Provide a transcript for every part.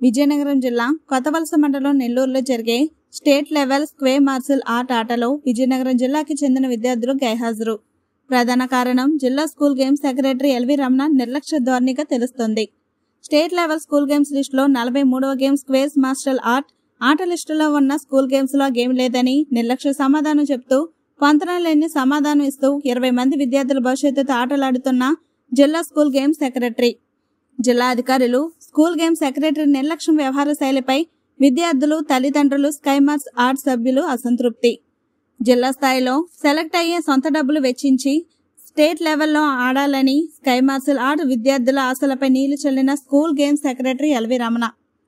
విజయనగరం జిల్లా కొత్తవలస మండలం నెల్లూరులో జరిగే state level Sqay martial art ఆటలో విజయనగరం జిల్లాకి చెందిన విద్యార్థులు గైహాజరు ప్రధాన కారణం జిల్లా school games secretary LV Ramana నిర్లక్ష్య ధోరణిగా తెలుస్తోంది స్టేట్ లెవెల్ స్కూల్ గేమ్స్ లిస్టులో నలభై మూడవ గేమ్ స్క్వేర్స్ మార్షల్ ఆర్ట్ ఆట లిస్టులో ఉన్న స్కూల్ గేమ్స్ లో గేమ్ లేదని నిర్లక్ష్య సమాధానం చెప్తూ పొంతన లేని సమాధానం ఇస్తూ ఇరవై మంది విద్యార్థుల భవిష్యత్తుతో ఆటలాడుతున్న జిల్లా స్కూల్ గేమ్స్ సెక్రటరీ జిల్లా అధికారులు స్కూల్ గేమ్స్ సెక్రటరీ నిర్లక్ష్యం వ్యవహార శైలిపై విద్యార్థులు తల్లిదండ్రులు స్కైమార్స్ ఆర్ట్ సభ్యులు అసంతృప్తి జిల్లా స్థాయిలో సెలెక్ట్ అయ్యే సొంత డబ్బులు వెచ్చించి స్టేట్ లెవెల్లో ఆడాలని స్కై మార్షల్ ఆర్ట్ విద్యార్థుల ఆశలపై నీళ్లు చల్లిన school games secretary LV Ramana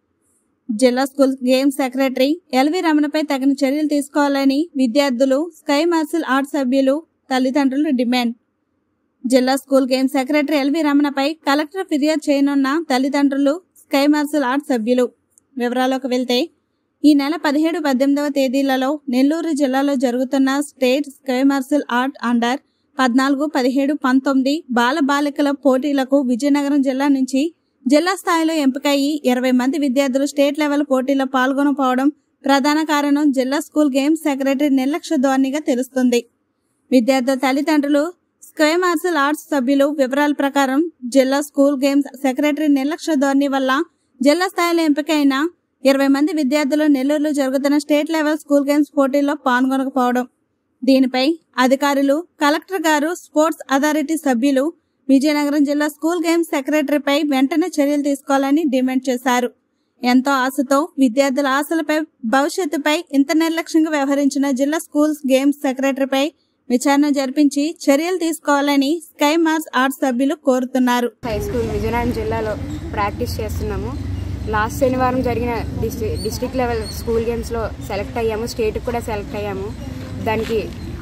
జిల్లా స్కూల్ గేమ్స్ సెక్రటరీ ఎల్వి రమణపై తగిన చర్యలు తీసుకోవాలని విద్యార్థులు స్కై మార్షల్ ఆర్ట్ సభ్యులు తల్లిదండ్రులు డిమాండ్ జిల్లా స్కూల్ గేమ్స్ సెక్రటరీ ఎల్వి రమణపై కలెక్టర్ ఫిర్యాదు చేయనున్న తల్లిదండ్రులు స్కై మార్షల్ ఆర్ట్ సభ్యులు వివరాల్లోకి వెళ్తే ఈ నెల పదిహేడు పద్దెనిమిదవ తేదీలలో నెల్లూరు జిల్లాలో జరుగుతున్న state Sqay martial art under పద్నాలుగు పదిహేడు పంతొమ్మిది బాల బాలికల పోటీలకు విజయనగరం జిల్లా నుంచి జిల్లా స్థాయిలో ఎంపికయ్యి ఇరవై మంది విద్యార్థులు స్టేట్ లెవెల్ పోటీలో పాల్గొనకపోవడం ప్రధాన కారణం జిల్లా స్కూల్ గేమ్స్ సెక్రటరీ నిర్లక్ష్య ధోరణిగా తెలుస్తుంది విద్యార్థుల తల్లిదండ్రులు స్కై మార్షల్ ఆర్ట్స్ సభ్యులు వివరాల ప్రకారం జిల్లా స్కూల్ గేమ్స్ సెక్రటరీ నిర్లక్ష్య ధోరణి వల్ల జిల్లా స్థాయిలో ఎంపికైన ఇరవై మంది విద్యార్థులు నెల్లూరులో జరుగుతున్న స్టేట్ లెవెల్ స్కూల్ గేమ్స్ పోటీల్లో పాల్గొనకపోవడం దీనిపై అధికారులు కలెక్టర్ గారు స్పోర్ట్స్ అథారిటీ సభ్యులు విజయనగరం జిల్లా స్కూల్ గేమ్స్ సెక్రటరీపై వెంటనే చర్యలు తీసుకోవాలని డిమాండ్ చేశారు ఎంతో ఆశతో విద్యార్థుల ఆశలపై భవిష్యత్తుపై ఇంత నిర్లక్ష్యంగా వ్యవహరించిన జిల్లా స్కూల్స్ గేమ్స్ సెక్రటరీపై విచారణ జరిపించి చర్యలు తీసుకోవాలని స్కై మార్స్ ఆర్ట్స్ సభ్యులు కోరుతున్నారు హై స్కూల్ విజయనగరం జిల్లాలో ప్రాక్టీస్ చేస్తున్నాము లాస్ట్ శనివారం జరిగిన డిస్ట్రి డిస్ట్రిక్ట్ లెవెల్ స్కూల్ గేమ్స్లో సెలెక్ట్ అయ్యాము స్టేట్కి కూడా సెలెక్ట్ అయ్యాము దానికి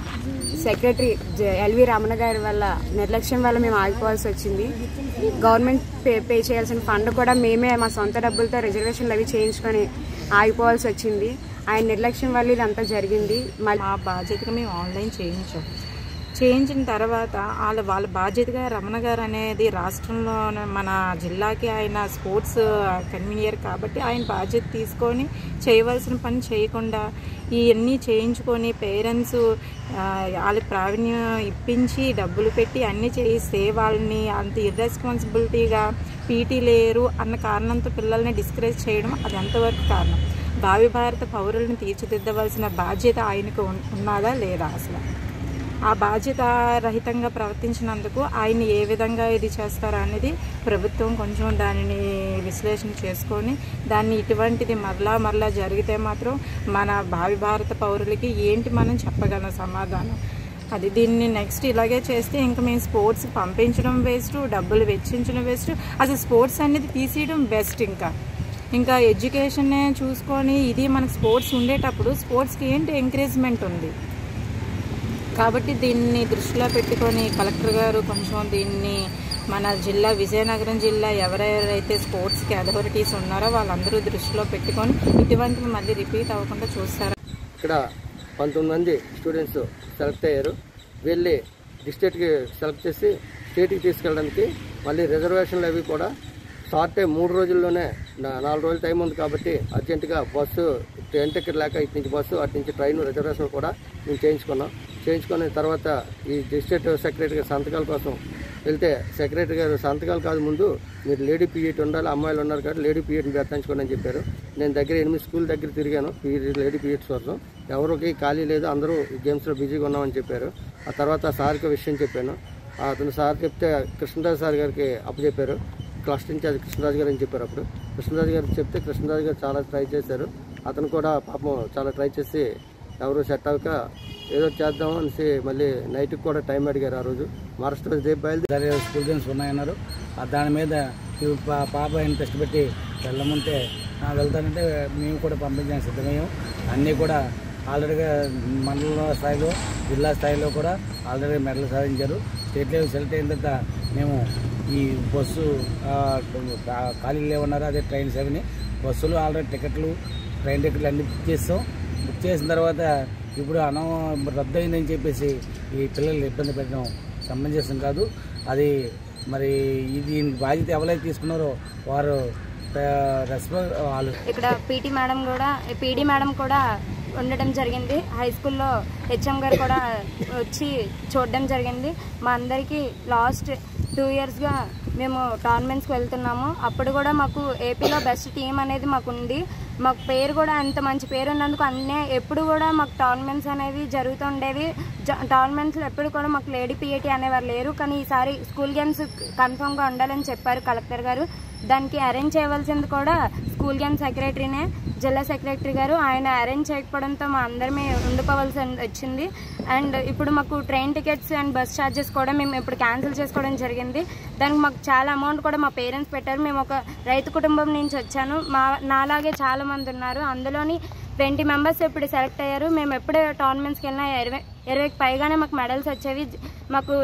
సెక్రటరీ జ- ఎల్వి రమణ గారి వల్ల నిర్లక్ష్యం వల్ల మేము ఆగిపోవాల్సి వచ్చింది గవర్నమెంట్ పే పే చేయాల్సిన ఫండ్ కూడా మేమే మా సొంత డబ్బులతో రిజర్వేషన్లు అవి చేయించుకొని ఆగిపోవాల్సి వచ్చింది ఆయన నిర్లక్ష్యం వల్ల ఇదంతా జరిగింది మళ్ళీ మా బాధ్యతగా మేము ఆన్లైన్ చేయించాం చేయించిన తర్వాత వాళ్ళ వాళ్ళ బాధ్యతగా రమణ గారు అనేది రాష్ట్రంలో మన జిల్లాకి ఆయన స్పోర్ట్స్ కన్వీనియర్ కాబట్టి ఆయన బాధ్యత తీసుకొని చేయవలసిన పని చేయకుండా ఇవన్నీ చేయించుకొని పేరెంట్స్ వాళ్ళ ప్రావీణ్యం ఇప్పించి డబ్బులు పెట్టి అన్నీ చేయిస్తే వాళ్ళని అంత ఇర్రెస్పాన్సిబిలిటీగా పీటీ లేరు అన్న కారణంతో పిల్లల్ని డిస్కరేజ్ చేయడం అది ఎంతవరకు కారణం భావి భారత పౌరులను తీర్చిదిద్దవలసిన బాధ్యత ఆయనకు ఉన్- ఉన్నదా లేదా అసలు ఆ బాధ్యత రహితంగా ప్రవర్తించినందుకు ఆయన ఏ విధంగా ఇది చేస్తారా అనేది ప్రభుత్వం కొంచెం దానిని విశ్లేషణ చేసుకొని దాన్ని ఇటువంటిది మరలా మరలా జరిగితే మాత్రం మన భావి భారత పౌరులకి ఏంటి మనం చెప్పగలం సమాధానం అది దీన్ని నెక్స్ట్ ఇలాగే చేస్తే ఇంకా మేము స్పోర్ట్స్ పంపించడం వేస్ట్ డబ్బులు వెచ్చించడం వేస్ట్ అసలు స్పోర్ట్స్ అనేది తీసేయడం బెస్ట్ ఇంకా ఇంకా ఎడ్యుకేషన్ చూసుకొని ఇది మనకు స్పోర్ట్స్ ఉండేటప్పుడు స్పోర్ట్స్కి ఏంటి ఎంకరేజ్మెంట్ ఉంది కాబట్టి దీన్ని దృష్టిలో పెట్టుకొని కలెక్టర్ గారు కొంచెం దీన్ని మన జిల్లా విజయనగరం జిల్లా ఎవరెవరైతే స్పోర్ట్స్కి అథారిటీస్ ఉన్నారో వాళ్ళందరూ దృష్టిలో పెట్టుకొని ఇటువంటివి మళ్ళీ రిపీట్ అవ్వకుండా చూస్తారు ఇక్కడ పంతొమ్మిది మంది స్టూడెంట్స్ సెలెక్ట్ అయ్యారు వెళ్ళి డిస్ట్రిక్ట్కి సెలెక్ట్ చేసి స్టేట్కి తీసుకెళ్ళడానికి మళ్ళీ రిజర్వేషన్లు అవి కూడా షార్ట్ టైం మూడు రోజుల్లోనే నా- నాలుగు రోజులు టైం ఉంది కాబట్టి అర్జెంటుగా బస్సు ట్రైన్ టికెట్ లేక ఇటు నుంచి బస్సు అటు నుంచి ట్రైన్ రిజర్వేషన్ కూడా మేము చేయించుకున్నాం చేయించుకున్న తర్వాత ఈ డిస్ట్రిక్ట్ సెక్రటరీ గారి సంతకాల కోసం వెళ్తే సెక్రటరీ గారు సంతకాలు కాదు ముందు మీరు లేడీ పీఈటీ ఉండాలి అమ్మాయిలు ఉన్నారు కాబట్టి లేడీ పీఈటీని పెట్టించుకోండి అని చెప్పారు నేను దగ్గర ఎనిమిది స్కూల్ దగ్గర తిరిగాను పీఈటీ లేడీ పీఈటీస్ కోసం ఎవరికి ఖాళీ లేదు అందరూ ఈ గేమ్స్లో బిజీగా ఉన్నామని చెప్పారు ఆ తర్వాత సార్కి విషయం చెప్పాను అతను సార్ చెప్తే కృష్ణరాజు సార్ గారికి అప్పచెప్పారు క్లస్టర్ ఇన్ఛార్జ్ కృష్ణరాజు గారు అని చెప్పారు అప్పుడు కృష్ణరాజు గారికి చెప్తే కృష్ణరాజు గారు చాలా ట్రై చేశారు అతను కూడా పాపం చాలా ట్రై చేసి ఎవరు సెట్ అవ్వక ఏదో చేద్దాం అనేసి మళ్ళీ నైట్కి కూడా టైం అడిగారు ఆ రోజు మరస్ట్ రోజు రేపు బయలుదేరి సరే స్కూల్ గేమ్స్ ఉన్నాయన్నారు ఆ దాని మీద ఈ పా- పాప ఇంట్రెస్ట్ పెట్టి వెళ్ళమంటే "ఆ, వెళ్తానంటే మేము కూడా పంపించడానికి సిద్ధమయ్యాం అన్నీ కూడా ఆల్రెడీగా మండల స్థాయిలో జిల్లా స్థాయిలో కూడా ఆల్రెడీ మెడల్ సాధించారు స్టేట్ లెవెల్ సెలెక్ట్ అయిన తర్వాత మేము ఈ బస్సు ఆ, కా- ఖాళీలు లేవన్నారు అదే ట్రైన్స్ అవన్నీ బస్సులు ఆల్రెడీ టికెట్లు ట్రైన్ టికెట్లు అన్ని బుక్ చేస్తాం బుక్ చేసిన తర్వాత ఇప్పుడు అనం రద్దు అయిందని చెప్పేసి ఈ పిల్లల్ని ఇబ్బంది పెట్టడం సమంజసం కాదు అది మరి ఇది బాధ్యత ఎవరైతే తీసుకున్నారో వారు రెస్పాన్స్ వాళ్ళు ఇక్కడ పీటీ మేడం కూడా పీడీ మేడం కూడా ఉండడం జరిగింది హై స్కూల్లో హెచ్ఎం గారు కూడా వచ్చి చూడడం జరిగింది మా అందరికీ లాస్ట్ టూ ఇయర్స్గా మేము టోర్నమెంట్స్కి వెళ్తున్నాము అప్పుడు కూడా మాకు ఏపీలో బెస్ట్ టీం అనేది మాకు ఉంది మాకు పేరు కూడా అంత మంచి పేరు ఉన్నందుకు అన్నీ ఎప్పుడు కూడా మాకు టోర్నమెంట్స్ అనేవి జరుగుతుండేవి టోర్నమెంట్స్లో ఎప్పుడు కూడా మాకు లేడీ పిఏటీ అనేవారు లేరు కానీ ఈసారి స్కూల్ గేమ్స్ కన్ఫామ్గా ఉండాలని చెప్పారు కలెక్టర్ గారు దానికి అరేంజ్ చేయవలసింది కూడా స్కూల్ గేమ్ సెక్రటరీనే జిల్లా సెక్రటరీ గారు ఆయన అరేంజ్ చేయకపోవడంతో మా అందరమే ఉండిపోవాల్సి వచ్చింది అండ్ ఇప్పుడు మాకు train tickets and bus charges కూడా మేము ఇప్పుడు క్యాన్సిల్ చేసుకోవడం జరిగింది దానికి మాకు చాలా అమౌంట్ కూడా మా పేరెంట్స్ పెట్టారు మేము ఒక రైతు కుటుంబం నుంచి వచ్చాను మా నాలాగే చాలా మంది ఉన్నారు అందులోని ట్వంటీ మెంబర్స్ ఇప్పుడు సెలెక్ట్ అయ్యారు మేము ఎప్పుడు టోర్నమెంట్స్కి వెళ్ళినా ఇరవై ఇరవైకి పైగానే మాకు మెడల్స్ వచ్చేవి మాకు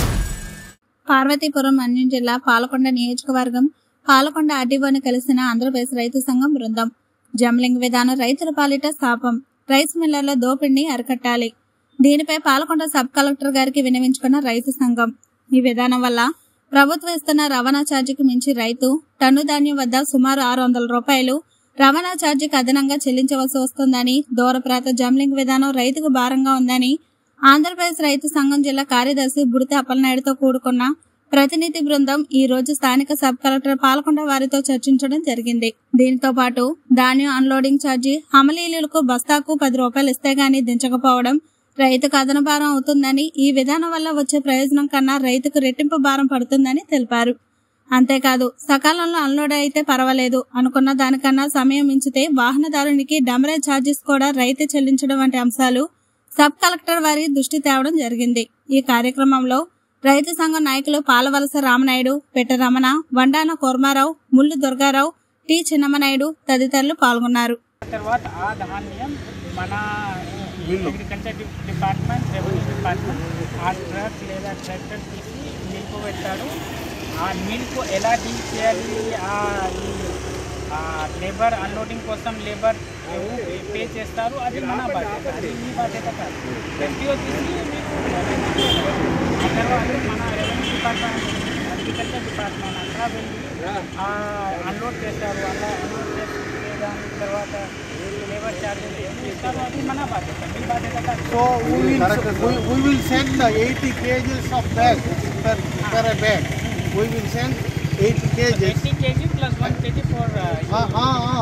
పార్వతీపురం అన్యం జిల్లా పాలకొండ నియోజకవర్గం పాలకొండ ఆర్డీఓని కలిసిన ఆంధ్రప్రదేశ్ రైతు సంఘం బృందం జంబ్లింగ్ విధానం రైతుల పాలిట శాపం రైస్ మిల్లర్ల దోపిడిని అరికట్టాలి దీనిపై పాలకొండ సబ్ కలెక్టర్ గారికి వినవించుకున్న రైతు సంఘం ఈ విధానం వల్ల ప్రభుత్వం ఇస్తున్న రవాణా ఛార్జీకి మించి రైతు టన్ను ధాన్యం వద్ద సుమారు ఆరు వందల రూపాయలు రవాణా ఛార్జీకి అదనంగా చెల్లించవలసి వస్తుందని దూరప్రాంత జంబ్లింగ్ విధానం రైతుకు భారంగా ఉందని ఆంధ్రప్రదేశ్ రైతు సంఘం జిల్లా కార్యదర్శి బుడిత అప్పలనాయుడుతో కూడుకున్న ప్రతినిధి బృందం ఈ రోజు స్థానిక సబ్ కలెక్టర్ పాల్కొండ వారితో చర్చించడం జరిగింది దీనితో పాటు ధాన్యం అన్లోడింగ్ ఛార్జీ హమలీలకు బస్తాకు పది రూపాయలు ఇస్తే గానీ దించకపోవడం రైతుకు అదన భారం అవుతుందని ఈ విధానం వల్ల వచ్చే ప్రయోజనం కన్నా రైతుకు రెట్టింపు భారం పడుతుందని తెలిపారు అంతేకాదు సకాలంలో అన్లోడ్ అయితే పర్వాలేదు అనుకున్న దానికన్నా సమయం మించితే వాహనదారునికి డమరేజ్ ఛార్జెస్ కూడా రైతు చెల్లించడం వంటి అంశాలు సబ్ కలెక్టర్ వారి దృష్టి తేవడం జరిగింది ఈ కార్యక్రమంలో రైతు సంఘం నాయకులు పాలవలస రామనాయుడు పెట్టరమణ వండాన కోర్మారావు ముల్లు దుర్గారావు టి చిన్నమనాయుడు తదితరులు పాల్గొన్నారు తర్వాత ఆ ధాన్యం మన అగ్రికల్చర్ డిపార్ట్మెంట్ రెవెన్యూ డిపార్ట్మెంట్ ఆ ట్రక్ లేదా ట్రాక్టర్ తీసి మిల్క్ పెడతాడు ఆ మిల్క్ ఎలా డీల్ చేయాలి ఆ ఈ ఆ లేబర్ అన్లోడింగ్ కోసం లేబర్ పే చేస్తారు అది మన బాధ్యత అది మీ బాధ్యత కాదు ఎఫ్టీఓ తీసి మీకు ఆ తర్వాత మన రెవెన్యూ డిపార్ట్మెంట్ అగ్రికల్చర్ డిపార్ట్మెంట్ అక్కడ వెళ్ళి ఆ అన్లోడ్ చేస్తారు అలా అన్లోడ్ చేస్తే దాని తర్వాత లేబర్ ఛార్జెస్ ఏమి ఇస్తారు అది మన బాధ్యత మీ బాధ్యత కాదు So we will, we, we will send the 80 kgs of bag per, per a bag. We will send 80 kgs. Eighty KG plus one KG for Ah, ah, ah.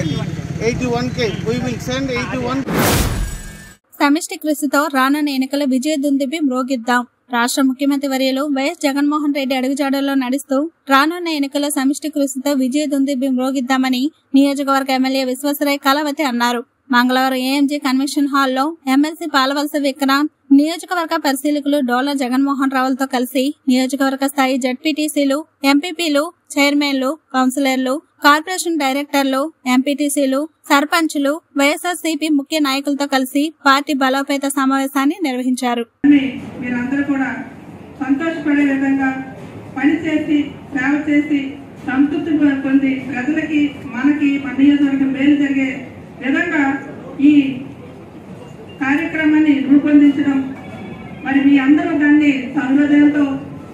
81 kg. We will send 81 సమిష్టి కృషితో రానున్న ఎన్నికల విజయ దుందిపి మ్రోగిద్దాం రాష్ట్ర ముఖ్యమంత్రి వర్యులు YS Jaganmohan Reddy అడుగుజాడల్లో నడుస్తూ రానున్న ఎన్నికల సమిష్టి కృషితో విజయ దుందిపి మ్రోగిద్దామని నియోజకవర్గ ఎమ్మెల్యే విశ్వసరాయ్ కలవతి అన్నారు మంగళవారం ఏఎంజీ కన్వెన్షన్ హాల్లో ఎమ్మెల్సీ పాలవలస విక్రాంత్ నియోజకవర్గ పరిశీలకులు డోలా జగన్మోహన్ రావులతో కలిసి నియోజకవర్గ స్థాయి జడ్పీటీసీలు ఎంపీపీలు చైర్మన్లు కౌన్సిలర్లు కార్పొరేషన్ డైరెక్టర్లు ఎంపీటీసీలు సర్పంచులు వైఎస్ఆర్సీపీ ముఖ్య నాయకులతో కలిసి పార్టీ బలోపేత సమావేశాన్ని నిర్వహించారు అని మీరందరూ కూడా సంతోషపడే విధంగా పనిచేసి సేవ చేసి సంతృప్తి పొంది ప్రజలకి మనకి మన నియోజకవర్గం మేలు జరిగే విధంగా ఈ కార్యక్రమాన్ని రూపొందించడం మరి మీ అందరూ దాన్ని సహృదయంతో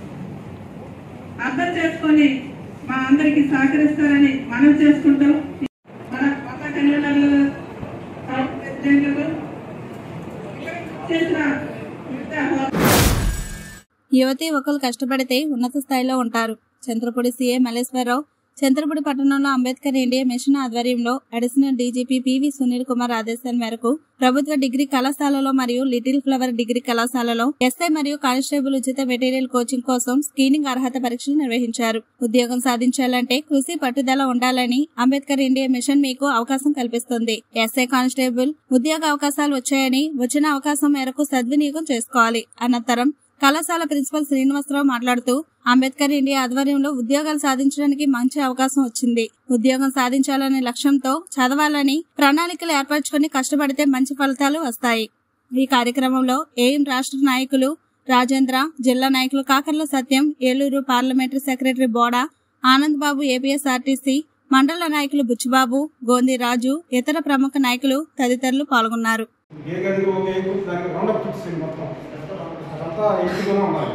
అర్థం చేసుకొని మా అందరికి సహకరిస్తారని మనవి చేసుకుంటూ మన కొత్త కన్వీనర్లు ప్రెసిడెంట్లు చేసిన వివిధ యువతి ఒకరు కష్టపడితే ఉన్నత స్థాయిలో ఉంటారు చంద్రపూడి సీఏ మల్లేశ్వరరావు చంద్రపూడి పట్టణంలో అంబేద్కర్ ఇండియా మిషన్ ఆధ్వర్యంలో additional DGP PV Sunil Kumar ఆదేశాల మేరకు ప్రభుత్వ డిగ్రీ కళాశాలలో మరియు లిటిల్ ఫ్లవర్ డిగ్రీ కళాశాలలో ఎస్ఐ మరియు కానిస్టేబుల్ ఉచిత మెటీరియల్ కోచింగ్ కోసం స్క్రీనింగ్ అర్హత పరీక్షలు నిర్వహించారు ఉద్యోగం సాధించాలంటే కృషి పట్టుదల ఉండాలని అంబేద్కర్ ఇండియా మిషన్ మీకు అవకాశం కల్పిస్తుంది ఎస్ఐ కానిస్టేబుల్ ఉద్యోగ అవకాశాలు వచ్చాయని వచ్చిన అవకాశం మేరకు సద్వినియోగం చేసుకోవాలి అనంతరం కళాశాల ప్రిన్సిపల్ శ్రీనివాసరావు మాట్లాడుతూ అంబేద్కర్ ఇండియా ఆధ్వర్యంలో ఉద్యోగాలు సాధించడానికి మంచి అవకాశం వచ్చింది ఉద్యోగం సాధించాలనే లక్ష్యంతో చదవాలని ప్రణాళికలు ఏర్పరచుకుని కష్టపడితే మంచి ఫలితాలు వస్తాయి ఈ కార్యక్రమంలో ఏఎం రాష్ట్ర నాయకులు రాజేంద్ర జిల్లా నాయకులు Kakarla Satyam Eluru parliamentary secretary Boda Anand Babu APSRTC మండల నాయకులు బుచ్చిబాబు గోంది రాజు ఇతర ప్రముఖ నాయకులు తదితరులు పాల్గొన్నారు ఏ గదికి ఒక ఏకు దానికి రౌండప్ చూసేయండి మొత్తం అదంతా ఇంటిలోనే ఉండాలి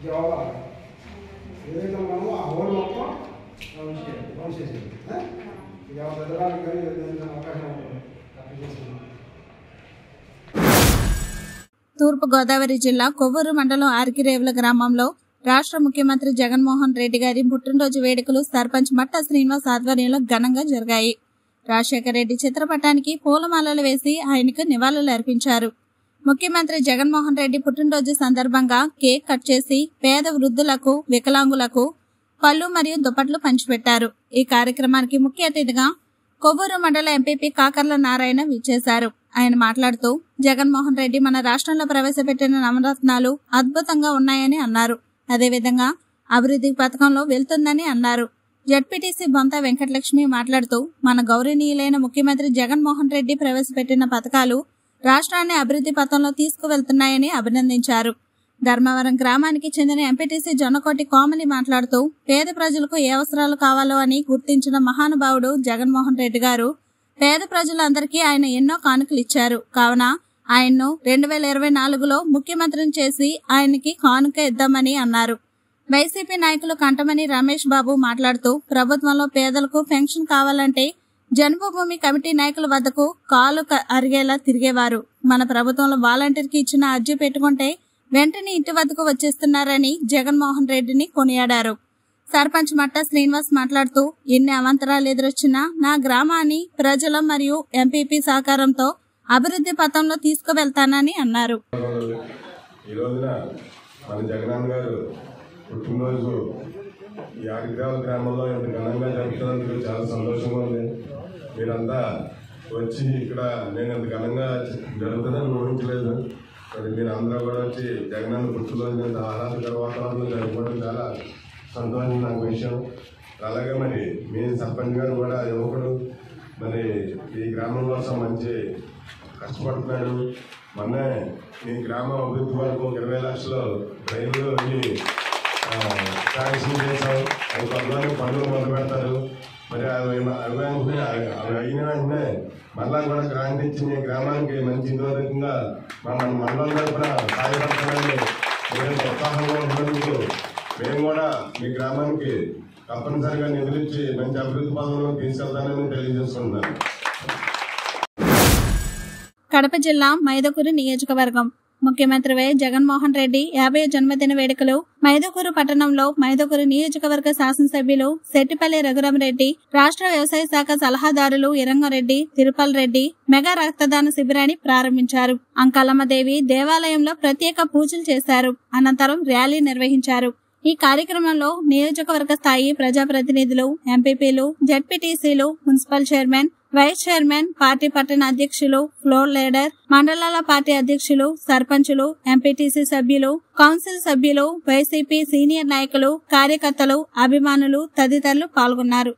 ఇది అవ్వాలి ఏదైతే ఉన్నామో ఆ హోల్ మొత్తం రౌండ్ చేసేది ఆ? ఇది ఎవరు ఎదగడానికి కానీ ఏదైనా అవకాశం ఉంటుంది అట్లా చేసుకున్నాం తూర్పు గోదావరి జిల్లా కొవ్వూరు మండలం ఆర్కిరేవుల గ్రామంలో రాష్ట్ర ముఖ్యమంత్రి జగన్మోహన్ రెడ్డి గారి పుట్టినరోజు వేడుకలు సర్పంచ్ మట్ట శ్రీనివాస్ ఆధ్వర్యంలో ఘనంగా జరిగాయి రాజశేఖర రెడ్డి చిత్రపటానికి పూలమాలలు వేసి ఆయనకు నివాళులు అర్పించారు ముఖ్యమంత్రి జగన్మోహన్ రెడ్డి పుట్టినరోజు సందర్భంగా కేక్ కట్ చేసి పేద వృద్ధులకు వికలాంగులకు పళ్ళు మరియు దుప్పట్లు పంచిపెట్టారు ఈ కార్యక్రమానికి ముఖ్య అతిథిగా కొవ్వూరు మండల ఎంపీపీ కాకర్ల నారాయణ విచ్చేశారు ఆయన మాట్లాడుతూ జగన్మోహన్ రెడ్డి మన రాష్ట్రంలో ప్రవేశపెట్టిన నవరత్నాలు అద్భుతంగా ఉన్నాయని అన్నారు అదేవిధంగా అభివృద్ధి పథకంలో వెళ్తుందని అన్నారు జడ్పీటీసీ బొంత వెంకటలక్ష్మి మాట్లాడుతూ మన గౌరవనీయులైన ముఖ్యమంత్రి జగన్మోహన్ రెడ్డి ప్రవేశపెట్టిన పథకాలు రాష్ట్రాన్ని అభివృద్ధి పథంలో తీసుకువెళ్తున్నాయని అభినందించారు ధర్మవరం గ్రామానికి చెందిన ఎంపీటీసీ జొన్నకోటి కోమలి మాట్లాడుతూ పేద ప్రజలకు ఏ అవసరాలు కావాలో అని గుర్తించిన మహానుభావుడు జగన్మోహన్ రెడ్డి గారు పేద ప్రజలందరికీ ఆయన ఎన్నో కానుకలు ఇచ్చారు కావున ఆయన్ను రెండు వేల ఇరవై నాలుగులో ముఖ్యమంత్రిని చేసి ఆయనకి కానుక ఇద్దామని అన్నారు వైసీపీ నాయకులు కంటమని రమేష్ బాబు మాట్లాడుతూ ప్రభుత్వంలో పేదలకు పెన్షన్ కావాలంటే జన్మభూమి కమిటీ నాయకుల వద్దకు కాలు క- అరిగేలా తిరిగేవారు మన ప్రభుత్వంలో వాలంటీర్కి ఇచ్చిన అర్జీ పెట్టుకుంటే వెంటనే ఇంటి వద్దకు వచ్చేస్తున్నారని జగన్మోహన్ రెడ్డిని కొనియాడారు సర్పంచ్ మట్ట శ్రీనివాస్ మాట్లాడుతూ ఎన్ని అవాంతరాలు ఎదురొచ్చినా నా గ్రామాన్ని ప్రజల మరియు ఎంపీపీ సహకారంతో అభివృద్ధి పథంలో తీసుకువెళ్తానని అన్నారు ఈ రోజున మన జగనన్న గారు పుట్టినరోజు ఈ ఆరిగ్రామ గ్రామంలో ఇంత ఘనంగా జరుపుతున్నందుకు చాలా సంతోషంగా ఉంది మీరంతా వచ్చి ఇక్కడ నేను ఇంత ఘనంగా జరుగుతుందని ఊహించలేదు మరి మీరు అందరూ కూడా వచ్చి జగనన్న పుట్టినరోజు ఇంత ఆహ్లాదకర వాతావరణంలో జరుపుకోవడం చాలా సంతోషం నాకు విషయం అలాగే మరి మీ సర్పంచ్ గారు కూడా యువకుడు మరి ఈ గ్రామం కోసం మంచి కష్టపడుతున్నాడు మొన్నే ఈ గ్రామం అభివృద్ధి వరకు ఒక ఇరవై లక్షలు రైలు శాంక్షన్ చేశాం అవి త్వరలోనే పనులు మొదలు పెడతారు మరి అవి అవి వెంటనే అవి అయిన వెంటనే మళ్ళా కూడా గ్రాంట్ ఇచ్చి మీ గ్రామానికి మంచి ఇందోరకంగా మా మన మండలం తరఫున సహాయపడతామని మీరు ప్రోత్సాహంగా ఉన్నందుకు మేము కూడా మీ గ్రామానికి తప్పనిసరిగా నిధులు ఇచ్చి మంచి అభివృద్ధి పదంలో తీసుకెళ్తానని తెలియజేస్తున్నాను కడప జిల్లా మైదకూరు నియోజకవర్గం ముఖ్యమంత్రి వై జగన్మోహన్ రెడ్డి యాభై జన్మదిన వేడుకలు మైదకూరు పట్టణంలో మైదకూరు నియోజకవర్గ శాసనసభ్యులు సెట్టిపల్లి రఘురామరెడ్డి రాష్ట్ర వ్యవసాయ శాఖ సలహాదారులు ఇరంగారెడ్డి తిరుపల్ రెడ్డి మెగా రక్తదాన శిబిరాన్ని ప్రారంభించారు అంకాలమ్మదేవి దేవాలయంలో ప్రత్యేక పూజలు చేశారు అనంతరం ర్యాలీ నిర్వహించారు ఈ కార్యక్రమంలో నియోజకవర్గ స్థాయి ప్రజాప్రతినిధులు ఎంపీపీలు జడ్పీటీసీలు municipal chairman vice chairman party పట్టణ అధ్యక్షులు ఫ్లోర్ లీడర్ మండలాల పార్టీ అధ్యక్షులు సర్పంచులు ఎంపీటీసీ సభ్యులు కౌన్సిల్ సభ్యులు వైసీపీ సీనియర్ నాయకులు కార్యకర్తలు అభిమానులు తదితరులు పాల్గొన్నారు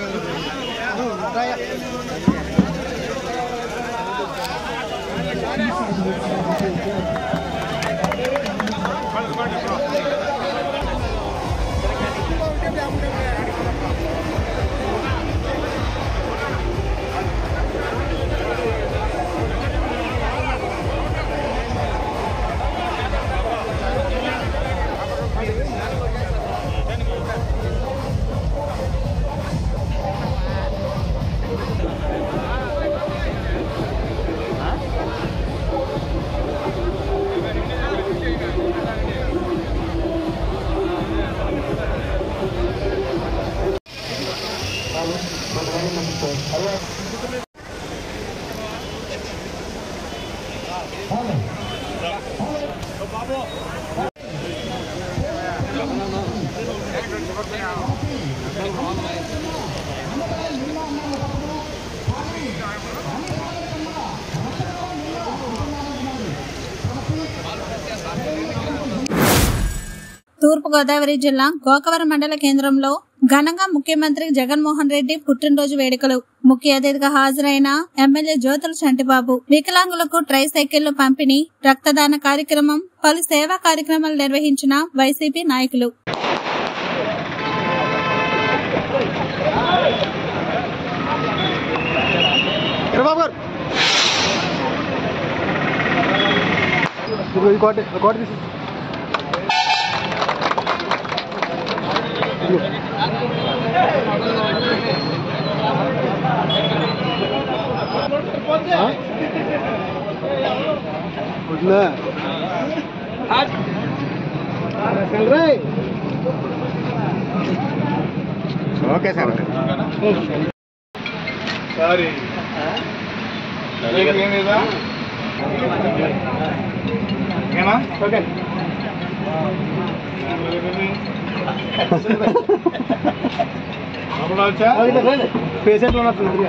తూర్పుగోదావరి జిల్లా గోకవరం మండల కేంద్రంలో ఘనంగా ముఖ్యమంత్రి జగన్మోహన్ రెడ్డి పుట్టినరోజు వేడుకలు ముఖ్య అతిథిగా హాజరైన ఎమ్మెల్యే జ్యోతుల చంటిబాబు వికలాంగులకు ట్రై సైకిళ్లు పంపిణీ రక్తదాన కార్యక్రమం పలు సేవా కార్యక్రమాలు నిర్వహించిన వైసీపీ నాయకులు బాబు గారు ఇదిగో ఈ కోట ఈ కోట తీసి ఓకే సార్ సారీ ఏమేదా ఓకేనా ఓకే పేషెంట్ ఉన్నట్టు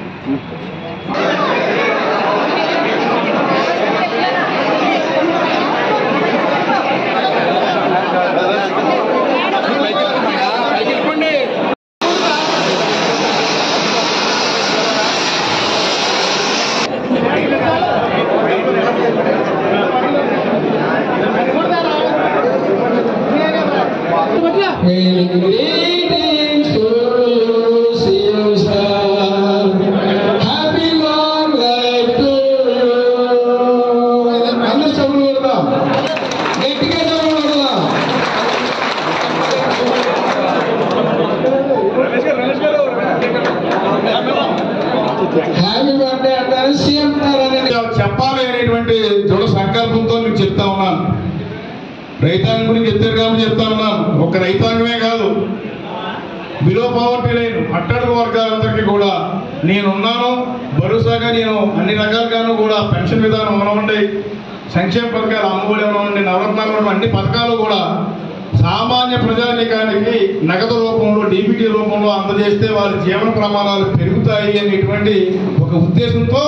చెప్పాలి అనేటువంటి దృఢ సంకల్పంతో మీకు చెప్తా ఉన్నాను రైతాంగం గురించి చెప్తారు కాబట్టి చెప్తా ఉన్నాను ఒక రైతాంగమే కాదు బిలో పవర్టీ లైన్ అట్టడుగు వర్గాలందరికీ కూడా నేనున్నాను భరోసాగా నేను అన్ని రకాలుగాను కూడా పెన్షన్ విధానం అవనివ్వండి సంక్షేమ పథకాలు అమ్మఒడి అవనివ్వండి నవరత్నాలు అవనివ్వండి, అన్ని పథకాలు కూడా సామాన్య ప్రజానీకానికి నగదు రూపంలో డీబీటీ రూపంలో అందజేస్తే వారి జీవన ప్రమాణాలు పెరుగుతాయి అనేటువంటి ఒక ఉద్దేశంతో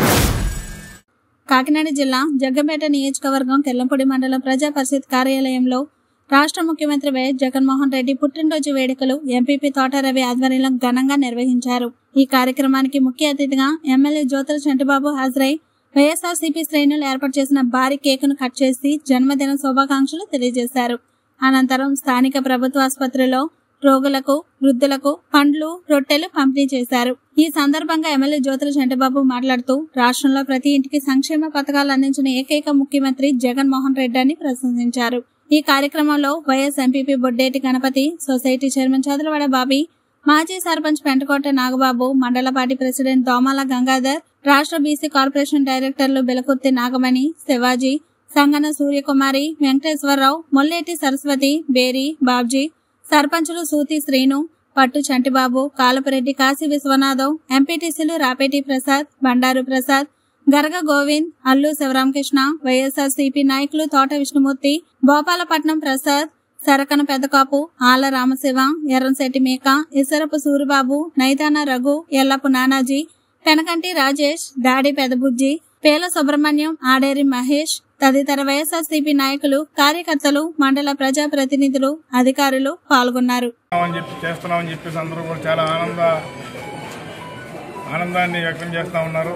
కాకినాడ జిల్లా జగ్గంపేట నియోజకవర్గం కెల్లంపూడి మండలం ప్రజా పరిషత్ కార్యాలయంలో రాష్ట్ర ముఖ్యమంత్రి వైఎస్ జగన్మోహన్ రెడ్డి పుట్టినరోజు వేడుకలు ఎంపీపీ తోట రవి ఆధ్వర్యంలో ఘనంగా నిర్వహించారు ఈ కార్యక్రమానికి ముఖ్య అతిథిగా ఎమ్మెల్యే జ్యోతుల చంటిబాబు హాజరై వైఎస్ఆర్సీపీ శ్రేణులు ఏర్పాటు చేసిన భారీ కేకును కట్ చేసి జన్మదిన శుభాకాంక్షలు తెలియజేశారు అనంతరం స్థానిక ప్రభుత్వ ఆసుపత్రిలో రోగులకు వృద్ధులకు పండ్లు రొట్టెలు పంపిణీ చేశారు ఈ సందర్భంగా ఎమ్మెల్యే జ్యోతుల చంటిబాబు మాట్లాడుతూ రాష్ట్రంలో ప్రతి ఇంటికి సంక్షేమ పథకాలు అందించిన ఏకైక ముఖ్యమంత్రి జగన్మోహన్ రెడ్డి అని ప్రశంసించారు ఈ కార్యక్రమంలో vice MPP Boddeti Ganapathi society chairman Chadalavada Bobby మాజీ సర్పంచ్ పెంటకోట నాగబాబు మండలపాటి ప్రెసిడెంట్ దోమాల గంగాధర్ రాష్ట్ర బీసీ కార్పొరేషన్ డైరెక్టర్లు బెలకుర్తి నాగమణి శివాజీ సంగన సూర్యకుమారి వెంకటేశ్వరరావు మొల్లేటి సరస్వతి బేరి బాబ్జీ సర్పంచులు సూతి శ్రీను పట్టు చంటిబాబు కాలపరెడ్డి కాశీ విశ్వనాథం ఎంపీటీసీలు రాపేటి ప్రసాద్ బండారు ప్రసాద్ గరగ గోవింద్ అల్లు శివరామకృష్ణ వైఎస్ఆర్ సిపి నాయకులు తోట విష్ణుమూర్తి భోపాలపట్నం ప్రసాద్ సరకన పెద్దకాపు ఆల రామశివ ఎర్రంశెట్టి మేక ఇసరపు సూరిబాబు నైతాన రఘు ఎల్లపు నానాజీ పెనకంటి రాజేష్ దాడి పెదబుజ్జి పేల సుబ్రహ్మణ్యం ఆడేరి మహేష్ తదితర వైఎస్ఆర్సీపీ నాయకులు కార్యకర్తలు మండల ప్రజా ప్రతినిధులు అధికారులు పాల్గొన్నారు అని చెప్పి చేస్తున్నామని చెప్పేసి అందరూ కూడా చాలా ఆనంద ఆనందాన్ని వ్యక్తం చేస్తూ ఉన్నారు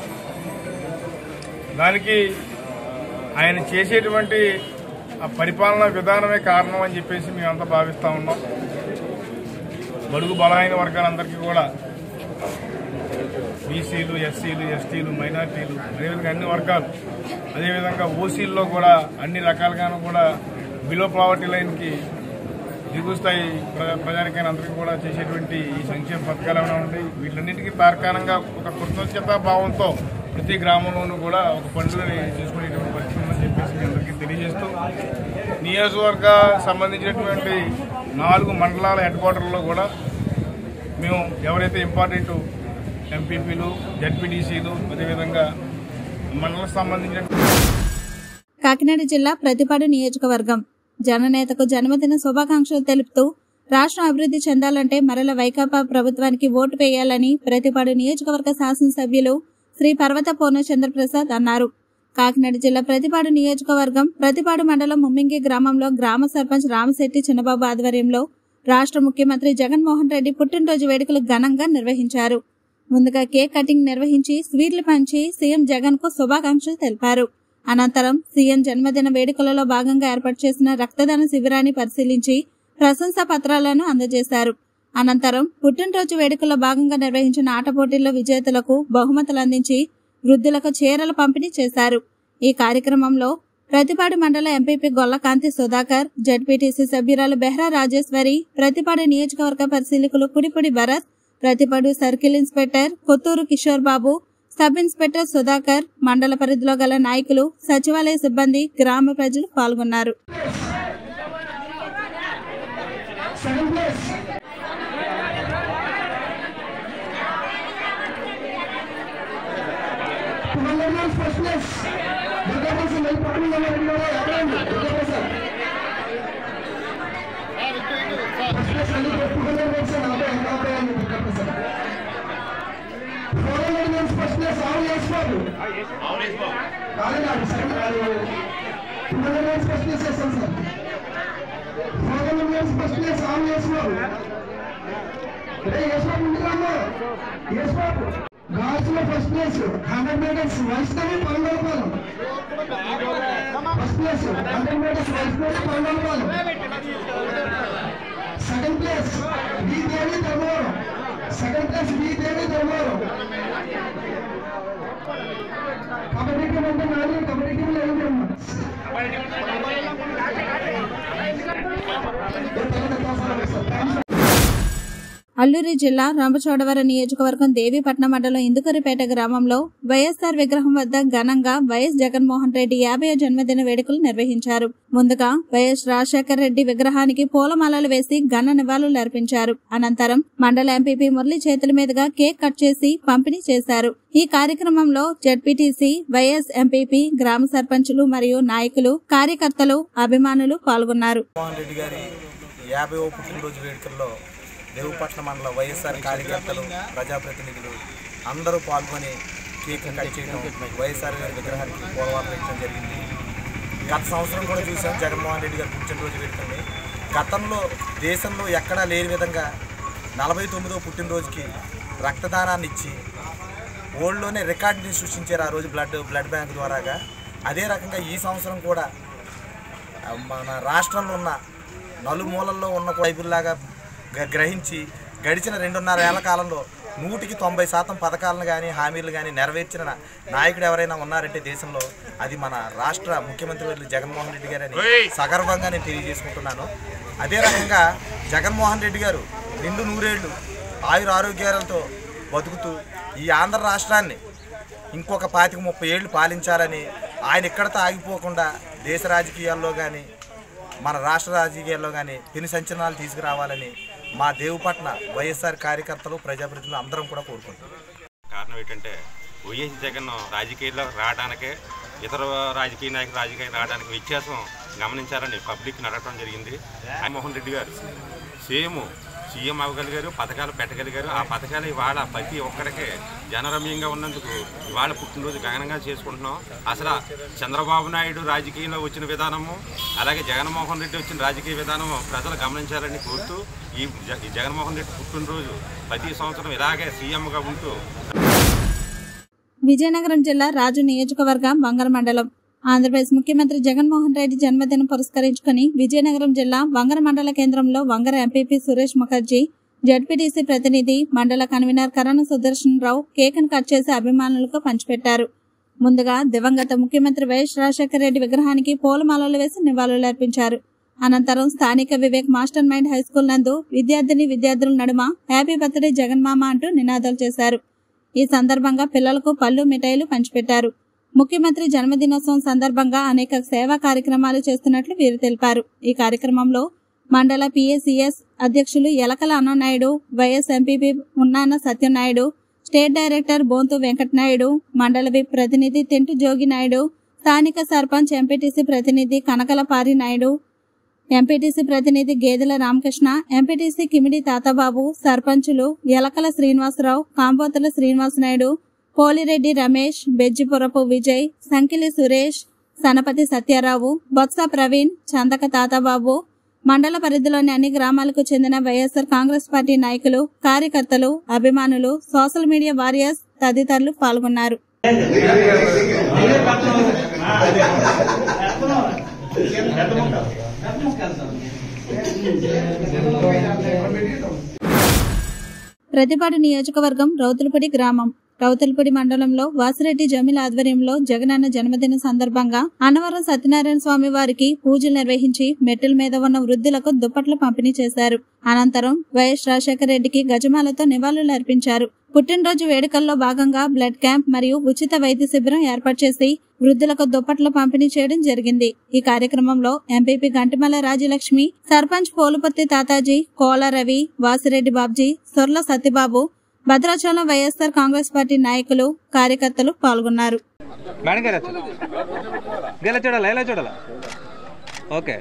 దానికి ఆయన చేసేటువంటి ఆ పరిపాలనా విధానమే కారణం అని చెప్పేసి మేమంతా భావిస్తూ ఉన్నాం బడుగు బలహీన వర్గాలందరికీ కూడా బీసీలు ఎస్సీలు ఎస్టీలు మైనార్టీలు అదేవిధంగా అన్ని వర్గాలు అదేవిధంగా ఓసీల్లో కూడా అన్ని రకాలుగాను కూడా బిలో పావర్టీ లైన్కి దిగువ స్థాయి ప్ర- ప్రజానికైనా అందరికీ కూడా చేసేటువంటి ఈ సంక్షేమ పథకాలు ఏమైనా ఉంటాయి వీటన్నిటికీ తార్కాణంగా ఒక కృతజ్ఞతా భావంతో ప్రతి గ్రామంలోనూ కూడా ఒక పండుగని చేసుకునేటువంటి పరిస్థితి ఉందని చెప్పేసి మీ అందరికీ తెలియజేస్తూ నియోజకవర్గ సంబంధించినటువంటి నాలుగు మండలాల హెడ్ క్వార్టర్లో కూడా మేము ఎవరైతే ఇంపార్టెంట్ ఎంపీపీలు జడ్పీటీసీలు అదేవిధంగా మండలకు సంబంధించిన కాకినాడ జిల్లా ప్రతిపాడు నియోజకవర్గం జననేతకు జన్మదిన శుభాకాంక్షలు తెలుపుతూ రాష్ట్రం అభివృద్ధి చెందాలంటే మరల వైకాపా ప్రభుత్వానికి ఓటు వేయాలని ప్రతిపాడు నియోజకవర్గ శాసనసభ్యులు శ్రీ పర్వత పూర్ణచంద్ర ప్రసాద్ అన్నారు కాకినాడ జిల్లా ప్రతిపాడు నియోజకవర్గం ప్రతిపాడు మండలం ముమ్మింగి గ్రామంలో గ్రామ సర్పంచ్ రామశెట్టి చిన్నబాబు ఆధ్వర్యంలో రాష్ట్ర ముఖ్యమంత్రి జగన్మోహన్ రెడ్డి పుట్టినరోజు వేడుకలు ఘనంగా నిర్వహించారు ముందుగా కేక్ కటింగ్ నిర్వహించి స్వీట్లు పంచి సీఎం జగన్ కు శుభాకాంక్షలు తెలిపారు అనంతరం సీఎం జన్మదిన వేడుకలలో భాగంగా ఏర్పాటు చేసిన రక్తదాన శిబిరాన్ని పరిశీలించి ప్రశంసా పత్రాలను అందజేశారు అనంతరం పుట్టినరోజు వేడుకల్లో భాగంగా నిర్వహించిన ఆట పోటీల్లో విజేతలకు బహుమతులు అందించి వృద్ధులకు చీరలు పంపిణీ చేశారు ఈ కార్యక్రమంలో ప్రతిపాడు మండల ఎంపీపీ గొల్లకాంతి సుధాకర్ జడ్పీటీసీ సభ్యురాలు బెహ్రా రాజేశ్వరి ప్రతిపాడు నియోజకవర్గ పరిశీలకులు Kudipudi Bharat Prathipadu circle inspector Kothuru Kishore Babu sub inspector Sudhakar మండల పరిధిలో గల నాయకులు సచివాలయ సిబ్బంది గ్రామ ప్రజలు పాల్గొన్నారు గార్ల్స్ లో first place hundred metres Vaishnavi పన్నెండు రూపాయలు first place hundred metres Vaishnavi పన్నెండు రూపాయలు second place B Devi Dharmavaram second place B Devi Dharmavaram kabaddi team అంటే నాది కబడ్డీ టీంలో ఏం అల్లూరి జిల్లా రంపచోడవరం నియోజకవర్గం దేవీపట్నం మండలం ఇందుకరిపేట గ్రామంలో వైఎస్ఆర్ విగ్రహం వద్ద ఘనంగా వైఎస్ జగన్మోహన్ రెడ్డి యాభై జన్మదిన వేడుకలు నిర్వహించారు ముందుగా వైఎస్ రాజశేఖర్ రెడ్డి విగ్రహానికి పూలమాలలు వేసి ఘన నివాళులు అర్పించారు అనంతరం మండల ఎంపీపీ మురళి చేతుల మీదుగా కేక్ కట్ చేసి పంపిణీ చేశారు ఈ కార్యక్రమంలో జడ్పీటీసీ వైఎస్ ఎంపీపీ గ్రామ సర్పంచులు మరియు నాయకులు కార్యకర్తలు అభిమానులు పాల్గొన్నారు జగన్మోహన్ రెడ్డి గారి యాభైవ పుట్టినరోజు వేడుకల్లో దేవుపట్నం మండల వైఎస్ఆర్ కార్యకర్తలు ప్రజాప్రతినిధులు అందరూ పాల్గొని కేక్ కట్ చేయడం వైఎస్ఆర్ గారి విగ్రహానికి పూలవారం పెట్టడం జరిగింది గత సంవత్సరం కూడా చూసాం జగన్మోహన్ రెడ్డి గారి పుట్టినరోజు వేడుకల్ని గతంలో దేశంలో ఎక్కడా లేని విధంగా నలభై తొమ్మిదో పుట్టినరోజుకి రక్తదానాన్ని ఇచ్చి ఓల్డ్లోనే రికార్డుని సృష్టించారు ఆ రోజు బ్లడ్ బ్లడ్ బ్యాంక్ ద్వారాగా అదే రకంగా ఈ సంవత్సరం కూడా ఆ, మన రాష్ట్రంలో ఉన్న నలుమూలల్లో ఉన్న వైపుల్లాగా గ- గ్రహించి గడిచిన రెండున్నర ఏళ్ల కాలంలో నూటికి తొంభై శాతం పథకాలను కానీ హామీలు కానీ నెరవేర్చిన నా- నాయకుడు ఎవరైనా ఉన్నారంటే దేశంలో అది మన రాష్ట్ర ముఖ్యమంత్రి వర్యులు జగన్మోహన్ రెడ్డి గారని సగర్వంగా నేను తెలియజేసుకుంటున్నాను అదే రకంగా జగన్మోహన్ రెడ్డి గారు నిండు నూరేళ్లు ఆయుర ఆరోగ్యాలతో బతుకుతూ ఈ ఆంధ్ర రాష్ట్రాన్ని ఇంకొక పాతిక ముప్పై ఏళ్ళు పాలించాలని ఆయన ఇక్కడతో ఆగిపోకుండా దేశ రాజకీయాల్లో కానీ మన రాష్ట్ర రాజకీయాల్లో కానీ పెను సంచలనాలు తీసుకురావాలని మా దేవుపట్న వైఎస్ఆర్ కార్యకర్తలు ప్రజాప్రతినిధులు అందరం కూడా కోరుకుంటున్నాం కారణం ఏంటంటే వైఎస్ జగన్ రాజకీయాల్లో రావడానికే ఇతర రాజకీయ నాయకులు రాజకీయాలు రావడానికి వ్యత్యాసం గమనించాలని పబ్లిక్ నడవడం జరిగింది జగన్మోహన్ రెడ్డి గారు సేమ్ సీఎం అవ్వగలిగారు పథకాలు పెట్టగలిగారు ఆ పథకాలు ఇవాళ ప్రతి ఒక్కరికి జనరమ్యంగా ఉన్నందుకు ఇవాళ పుట్టినరోజు గగనంగా చేసుకుంటున్నాం అసలు చంద్రబాబు నాయుడు రాజకీయంలో వచ్చిన విధానము అలాగే జగన్మోహన్ రెడ్డి వచ్చిన రాజకీయ విధానము ప్రజలు గమనించాలని కోరుతూ ఈ జ- ఈ జగన్మోహన్ రెడ్డి పుట్టినరోజు ప్రతి సంవత్సరం ఇలాగే సీఎంగా ఉంటూ విజయనగరం జిల్లా రాజు నియోజకవర్గం వంగర మండలం ఆంధ్రప్రదేశ్ ముఖ్యమంత్రి జగన్మోహన్ రెడ్డి జన్మదినం పురస్కరించుకుని విజయనగరం జిల్లా వంగర మండల కేంద్రంలో వంగర ఎంపీపీ సురేష్ ముఖర్జీ జడ్పీటీసీ ప్రతినిధి మండల కన్వీనర్ కరణ సుదర్శన్ రావు కేక్ను కట్ చేసి అభిమానులకు పంచిపెట్టారు ముందుగా దివంగత ముఖ్యమంత్రి వైఎస్ రాజశేఖర రెడ్డి విగ్రహానికి పూలమాలలు వేసి నివాళులర్పించారు అనంతరం స్థానిక Vivek master mind high school నందు విద్యార్థిని విద్యార్థుల నడుమ హ్యాపీ బర్త్డే జగన్మామ అంటూ నినాదాలు చేశారు ఈ సందర్భంగా పిల్లలకు పళ్ళు మిఠాయిలు పంచిపెట్టారు ముఖ్యమంత్రి జన్మదినోత్సవం సందర్భంగా అనేక సేవా కార్యక్రమాలు చేస్తున్నట్లు వీరు తెలిపారు ఈ కార్యక్రమంలో మండల పిఎస్సిఎస్ అధ్యక్షులు Elakala Annanaidu vice MPP Unnana Satyanaidu state director Bonthu Venkatanaidu మండల విప్ ప్రతినిధి తెంటు జోగి నాయుడు స్థానిక సర్పంచ్ ఎంపీటీసీ ప్రతినిధి కనకల పారి నాయుడు ఎంపీటీసీ ప్రతినిధి గేదెల రామకృష్ణ ఎంపీటీసీ కిమిడి తాతాబాబు సర్పంచులు ఎలకల శ్రీనివాసరావు కాంబోతుల శ్రీనివాస నాయుడు పోలిరెడ్డి రమేష్ బెజ్జిపురపు విజయ్ సంకిలి సురేష్ సనపతి సత్యారావు బొత్స ప్రవీణ్ చందక తాతాబాబు మండల పరిధిలోని అన్ని గ్రామాలకు చెందిన వైఎస్ఆర్ కాంగ్రెస్ పార్టీ నాయకులు కార్యకర్తలు అభిమానులు సోషల్ మీడియా వారియర్స్ తదితరులు పాల్గొన్నారు ప్రతిపాడు నియోజకవర్గం రౌతులపూడి గ్రామం రౌతులపూడి మండలంలో వాసిరెడ్డి జమీల్ ఆధ్వర్యంలో జగనన్న జన్మదిన సందర్భంగా అన్నవరం సత్యనారాయణ స్వామి వారికి పూజలు నిర్వహించి మెట్టుల మీద ఉన్న వృద్ధులకు దుప్పట్లు పంపిణీ చేశారు అనంతరం వైఎస్ రాజశేఖర రెడ్డికి గజమాలతో నివాళులు అర్పించారు పుట్టినరోజు వేడుకల్లో భాగంగా బ్లడ్ క్యాంప్ మరియు ఉచిత వైద్య శిబిరం ఏర్పాటు చేసి వృద్ధులకు దుప్పట్లు పంపిణీ చేయడం జరిగింది ఈ కార్యక్రమంలో MPP Gantimalla Rajalakshmi sarpanch Poluparthi Thataji Kola Ravi Vasireddy Babji Sorla Satyababu Bhadrachalam YSR Congress party నాయకులు కార్యకర్తలు పాల్గొన్నారు మేడం గారు ఇలా చూడాలా ఇలా చూడాలా ఓకే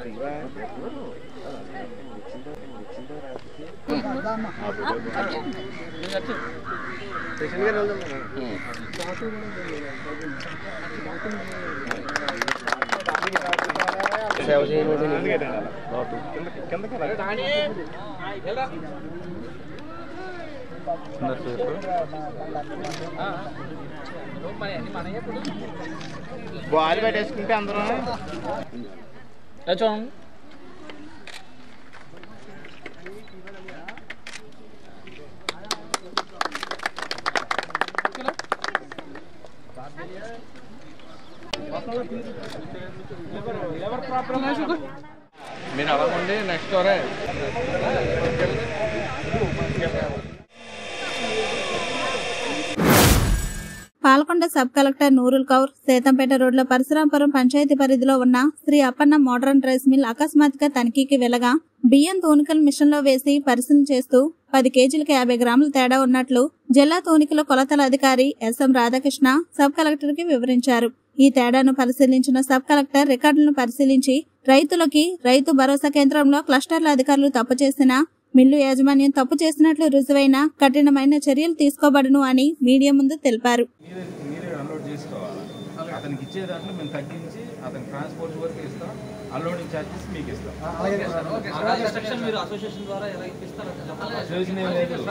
సేవ చేయమని బాల్ పెట్టేసుకుంటే అందరూ చూడండి మీరు అలా ఉండి నెక్స్ట్ వరే పాల్కొండ సబ్ కలెక్టర్ నూరుల్ కౌర్ సేతంపేట రోడ్ల పరశురాంపురం పంచాయతీ పరిధిలో ఉన్న Shri Appanna modern rice mill అకస్మాత్తుగా తనిఖీకి వెళ్లగా బియ్యం తూనికలు మిషన్ లో వేసి పరిశీలన చేస్తూ పది కేజీలకు యాభై గ్రాముల తేడా ఉన్నట్లు జిల్లా తూనికల కొలతల అధికారి ఎస్ఎం రాధాకృష్ణ సబ్ కలెక్టర్ కి వివరించారు ఈ తేడాను పరిశీలించిన సబ్ కలెక్టర్ రికార్డులను పరిశీలించి రైతులకి రైతు భరోసా కేంద్రంలో క్లస్టర్ల అధికారులు తప్పు చేసిన మిల్లు యాజమాన్యం తప్పు చేసినట్లు రుజువైన కఠినమైన చర్యలు తీసుకోబడును అని మీడియా ముందు తెలిపారు మీరే మీరే అన్లోడ్ చేసుకోవాలి అతనికి ఇచ్చే దాంట్లో మేము తగ్గించి అతని ట్రాన్స్పోర్ట్ వరకు ఇస్తాం అన్లోడింగ్ ఛార్జెస్ మీకు ఇస్తాం ప్రయోజనం ఏం లేదు.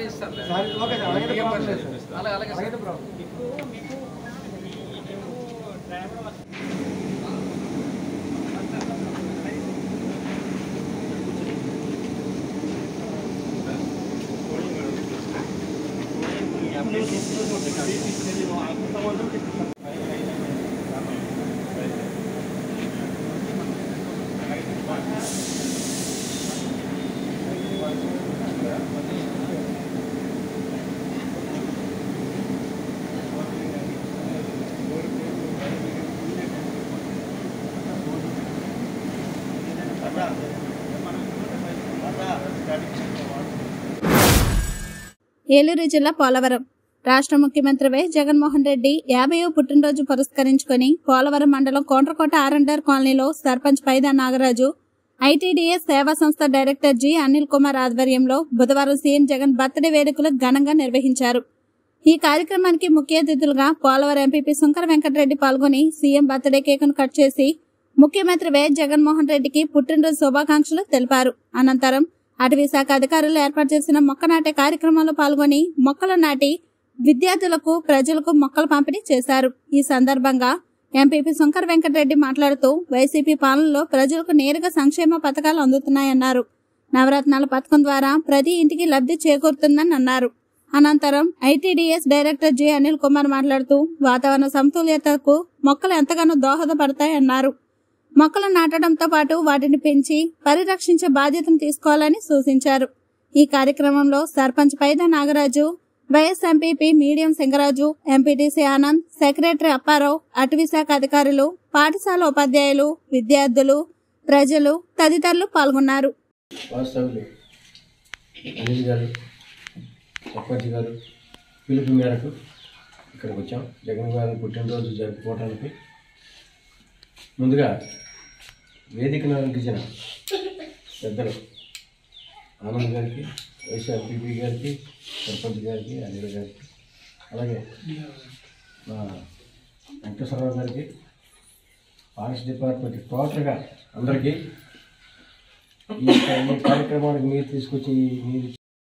ఏలూరు జిల్లా పోలవరం రాష్ట్ర ముఖ్యమంత్రి వై జగన్మోహన్ రెడ్డి యాభైవ పుట్టినరోజు పురస్కరించుకొని పోలవరం మండలం కోండ్రకోట ఆరండర్ కాలనీలో సర్పంచ్ పైదా నాగరాజు ఐటీడీఎస్ సేవా సంస్థ డైరెక్టర్ జి అనిల్ కుమార్ ఆధ్వర్యంలో బుధవారం సీఎం జగన్ బర్త్డే వేడుకలు ఘనంగా నిర్వహించారు ఈ కార్యక్రమానికి ముఖ్య అతిథులుగా పోలవరం ఎంపీపీ శంకర వెంకటరెడ్డి పాల్గొని సీఎం బర్త్డే కేకును కట్ చేసి ముఖ్యమంత్రి వైఎస్ జగన్మోహన్ రెడ్డికి పుట్టినరోజు శుభాకాంక్షలు తెలిపారు అనంతరం అటవీ శాఖ అధికారులు ఏర్పాటు చేసిన మొక్క నాటే కార్యక్రమంలో పాల్గొని మొక్కలు నాటి విద్యార్థులకు ప్రజలకు మొక్కలు పంపిణీ చేశారు ఈ సందర్భంగా ఎంపీపీ శంకర్ వెంకటరెడ్డి మాట్లాడుతూ వైసీపీ పాలనలో ప్రజలకు నేరుగా సంక్షేమ పథకాలు అందుతున్నాయన్నారు నవరత్నాల పథకం ద్వారా ప్రతి ఇంటికి లబ్ధి చేకూరుతుందని అన్నారు అనంతరం ITDS director J Anil Kumar మాట్లాడుతూ వాతావరణ సమతుల్యతకు మొక్కలు ఎంతగానో దోహదపడతాయన్నారు మొక్కలు నాటడంతో పాటు వాటిని పెంచి పరిరక్షించే బాధ్యతను తీసుకోవాలని సూచించారు ఈ కార్యక్రమంలో సర్పంచ్ పైద నాగరాజు వైఎస్ ఎంపీపీ మీడియం సింగరాజు ఎంపీటీసీ ఆనంద్ సెక్రటరీ అప్పారావు అటవీ శాఖ అధికారులు పాఠశాల ఉపాధ్యాయులు విద్యార్థులు ప్రజలు తదితరులు పాల్గొన్నారు వాస్తవులు అనిల్ గారు సర్పంచ్ గారు పిలుపు మేరకు ఇక్కడికి వచ్చాం జగన్ గారి పుట్టినరోజు జరుపుకోవడానికి ముందుగా వేదికను అలంకరించిన పెద్దలు ఆనంద్ గారికి వైఎస్ ఎంపీపీ గారికి సర్పంచ్ గారికి అనిల్ గారికి అలాగే మా వెంకటేశ్వరరావు గారికి ఫారెస్ట్ డిపార్ట్మెంట్ టోటల్గా అందరికీ ఈ ఈ కార్యక్రమానికి మీరు తీసుకొచ్చి మీరు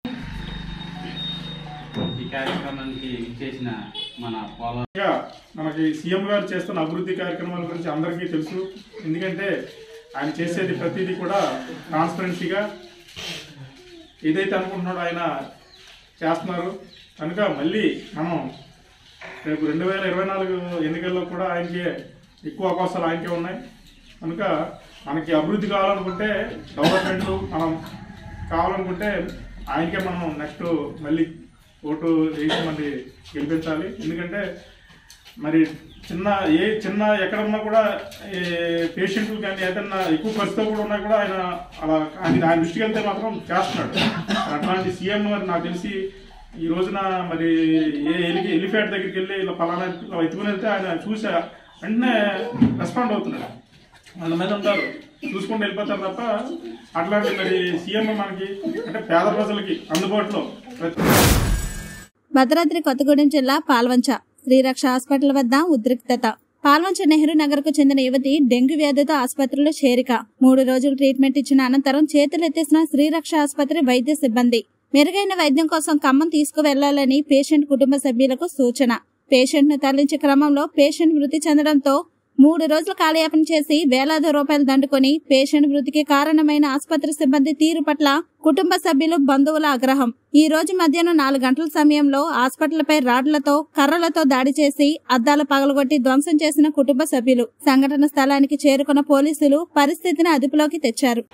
ఈ కార్యక్రమానికి ఇచ్చేసిన మన పోల ఇంకా మనకి సీఎం గారు చేస్తున్న అభివృద్ధి కార్యక్రమాల గురించి అందరికీ తెలుసు ఎందుకంటే ఆయన చేసేది ప్రతిదీ కూడా ట్రాన్స్పరెన్సీగా ఏదైతే అనుకుంటున్నాడో ఆయన చేస్తున్నారు కనుక మళ్ళీ మనం రేపు రెండు వేల ఇరవై నాలుగు ఎన్నికల్లో కూడా ఆయనకి ఎక్కువ అవకాశాలు ఆయనకే ఉన్నాయి కనుక మనకి అభివృద్ధి కావాలనుకుంటే డెవలప్మెంట్ మనం కావాలనుకుంటే ఆయనకే మనం నెక్స్ట్ మళ్ళీ ఓటు వేసి మళ్ళీ గెలిపించాలి ఎందుకంటే మరి చిన్న ఏ చిన్న ఎక్కడ ఉన్నా కూడా పేషెంట్లు కానీ ఏదన్నా ఎక్కువ ఖర్చుతో కూడా ఉన్నా కూడా ఆయన అలా ఆయన ఆయన దృష్టికి వెళ్తే మాత్రం చేస్తున్నాడు అట్లాంటి సీఎం మరి నాకు తెలిసి ఈ రోజున మరి ఏ ఎలి ఎలిఫెంట్ దగ్గరికి వెళ్ళి ఇలా ఫలానా ఇలా ఎత్తుకుని వెళ్తే ఆయన చూసి వెంటనే రెస్పాండ్ అవుతున్నాడు వాళ్ళ మీద ఉంటారు చూసుకుంటూ వెళ్ళిపోతారు తప్ప అట్లాంటి మరి సీఎం మనకి అంటే పేద ప్రజలకి అందుబాటులో ప్రతి భద్రాద్రి కొత్తగూడెం జిల్లా పాల్వంచ శ్రీరక్ష హాస్పిటల్ వద్ద ఉద్రిక్తత పాల్వంచ నెహ్రూ నగర్ కు చెందిన యువతి డెంగ్యూ వ్యాధితో ఆసుపత్రిలో చేరిక మూడు రోజులు ట్రీట్మెంట్ ఇచ్చిన అనంతరం చేతులెత్తేసిన శ్రీరక్ష ఆసుపత్రి వైద్య సిబ్బంది మెరుగైన వైద్యం కోసం ఖమ్మం తీసుకువెళ్లాలని పేషెంట్ కుటుంబ సభ్యులకు సూచన పేషెంట్ ను తరలించే క్రమంలో పేషెంట్ మృతి చెందడంతో మూడు రోజులు కాలయాపన చేసి వేలాది రూపాయలు దండుకొని పేషెంట్ మృతికి కారణమైన ఆసుపత్రి సిబ్బంది తీరు పట్ల కుటుంబ సభ్యులు బంధువుల ఆగ్రహం ఈ రోజు మధ్యాహ్నం నాలుగు గంటల సమయంలో హాస్పిటల్పై రాడ్లతో కర్రలతో దాడి చేసి అద్దాలు పగలగొట్టి ధ్వంసం చేసిన కుటుంబ సభ్యులు సంఘటన స్థలానికి చేరుకున్న పోలీసులు పరిస్థితిని అదుపులోకి తెచ్చారు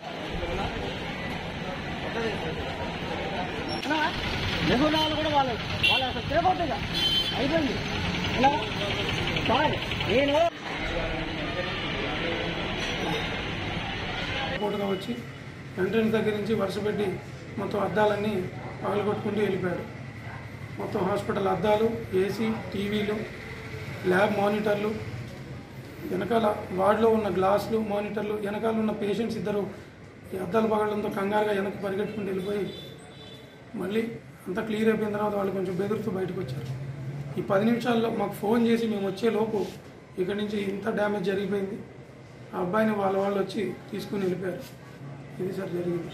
నిబంధనలు కూడా వాళ్ళు వాళ్ళు అసలు తిరగొట్టుగా అయిపోయింది ఇలా సార్ నేను పూటగా వచ్చి ఎంట్రన్స్ దగ్గర నుంచి వరుస పెట్టి మొత్తం అద్దాలన్నీ పగలగొట్టుకుంటూ వెళ్ళిపోయాడు మొత్తం హాస్పిటల్ అద్దాలు ఏసీ టీవీలు ల్యాబ్ మానిటర్లు వెనకాల వార్డులో ఉన్న గ్లాసులు మానిటర్లు వెనకాల ఉన్న పేషెంట్స్ ఇద్దరు ఈ అద్దాలు పగలడంతో కంగారుగా వెనక్కి పరిగెట్టుకుంటూ వెళ్ళిపోయి మళ్ళీ అంతా క్లియర్ అయిపోయిన తర్వాత వాళ్ళు కొంచెం బెదురుతూ బయటకు వచ్చారు ఈ పది నిమిషాల్లో మాకు ఫోన్ చేసి మేము వచ్చే లోపు ఇక్కడి నుంచి ఇంత డ్యామేజ్ జరిగిపోయింది ఆ అబ్బాయిని వాళ్ళ వాళ్ళు వచ్చి తీసుకుని వెళ్ళిపోయారు ఇది సార్ జరిగింది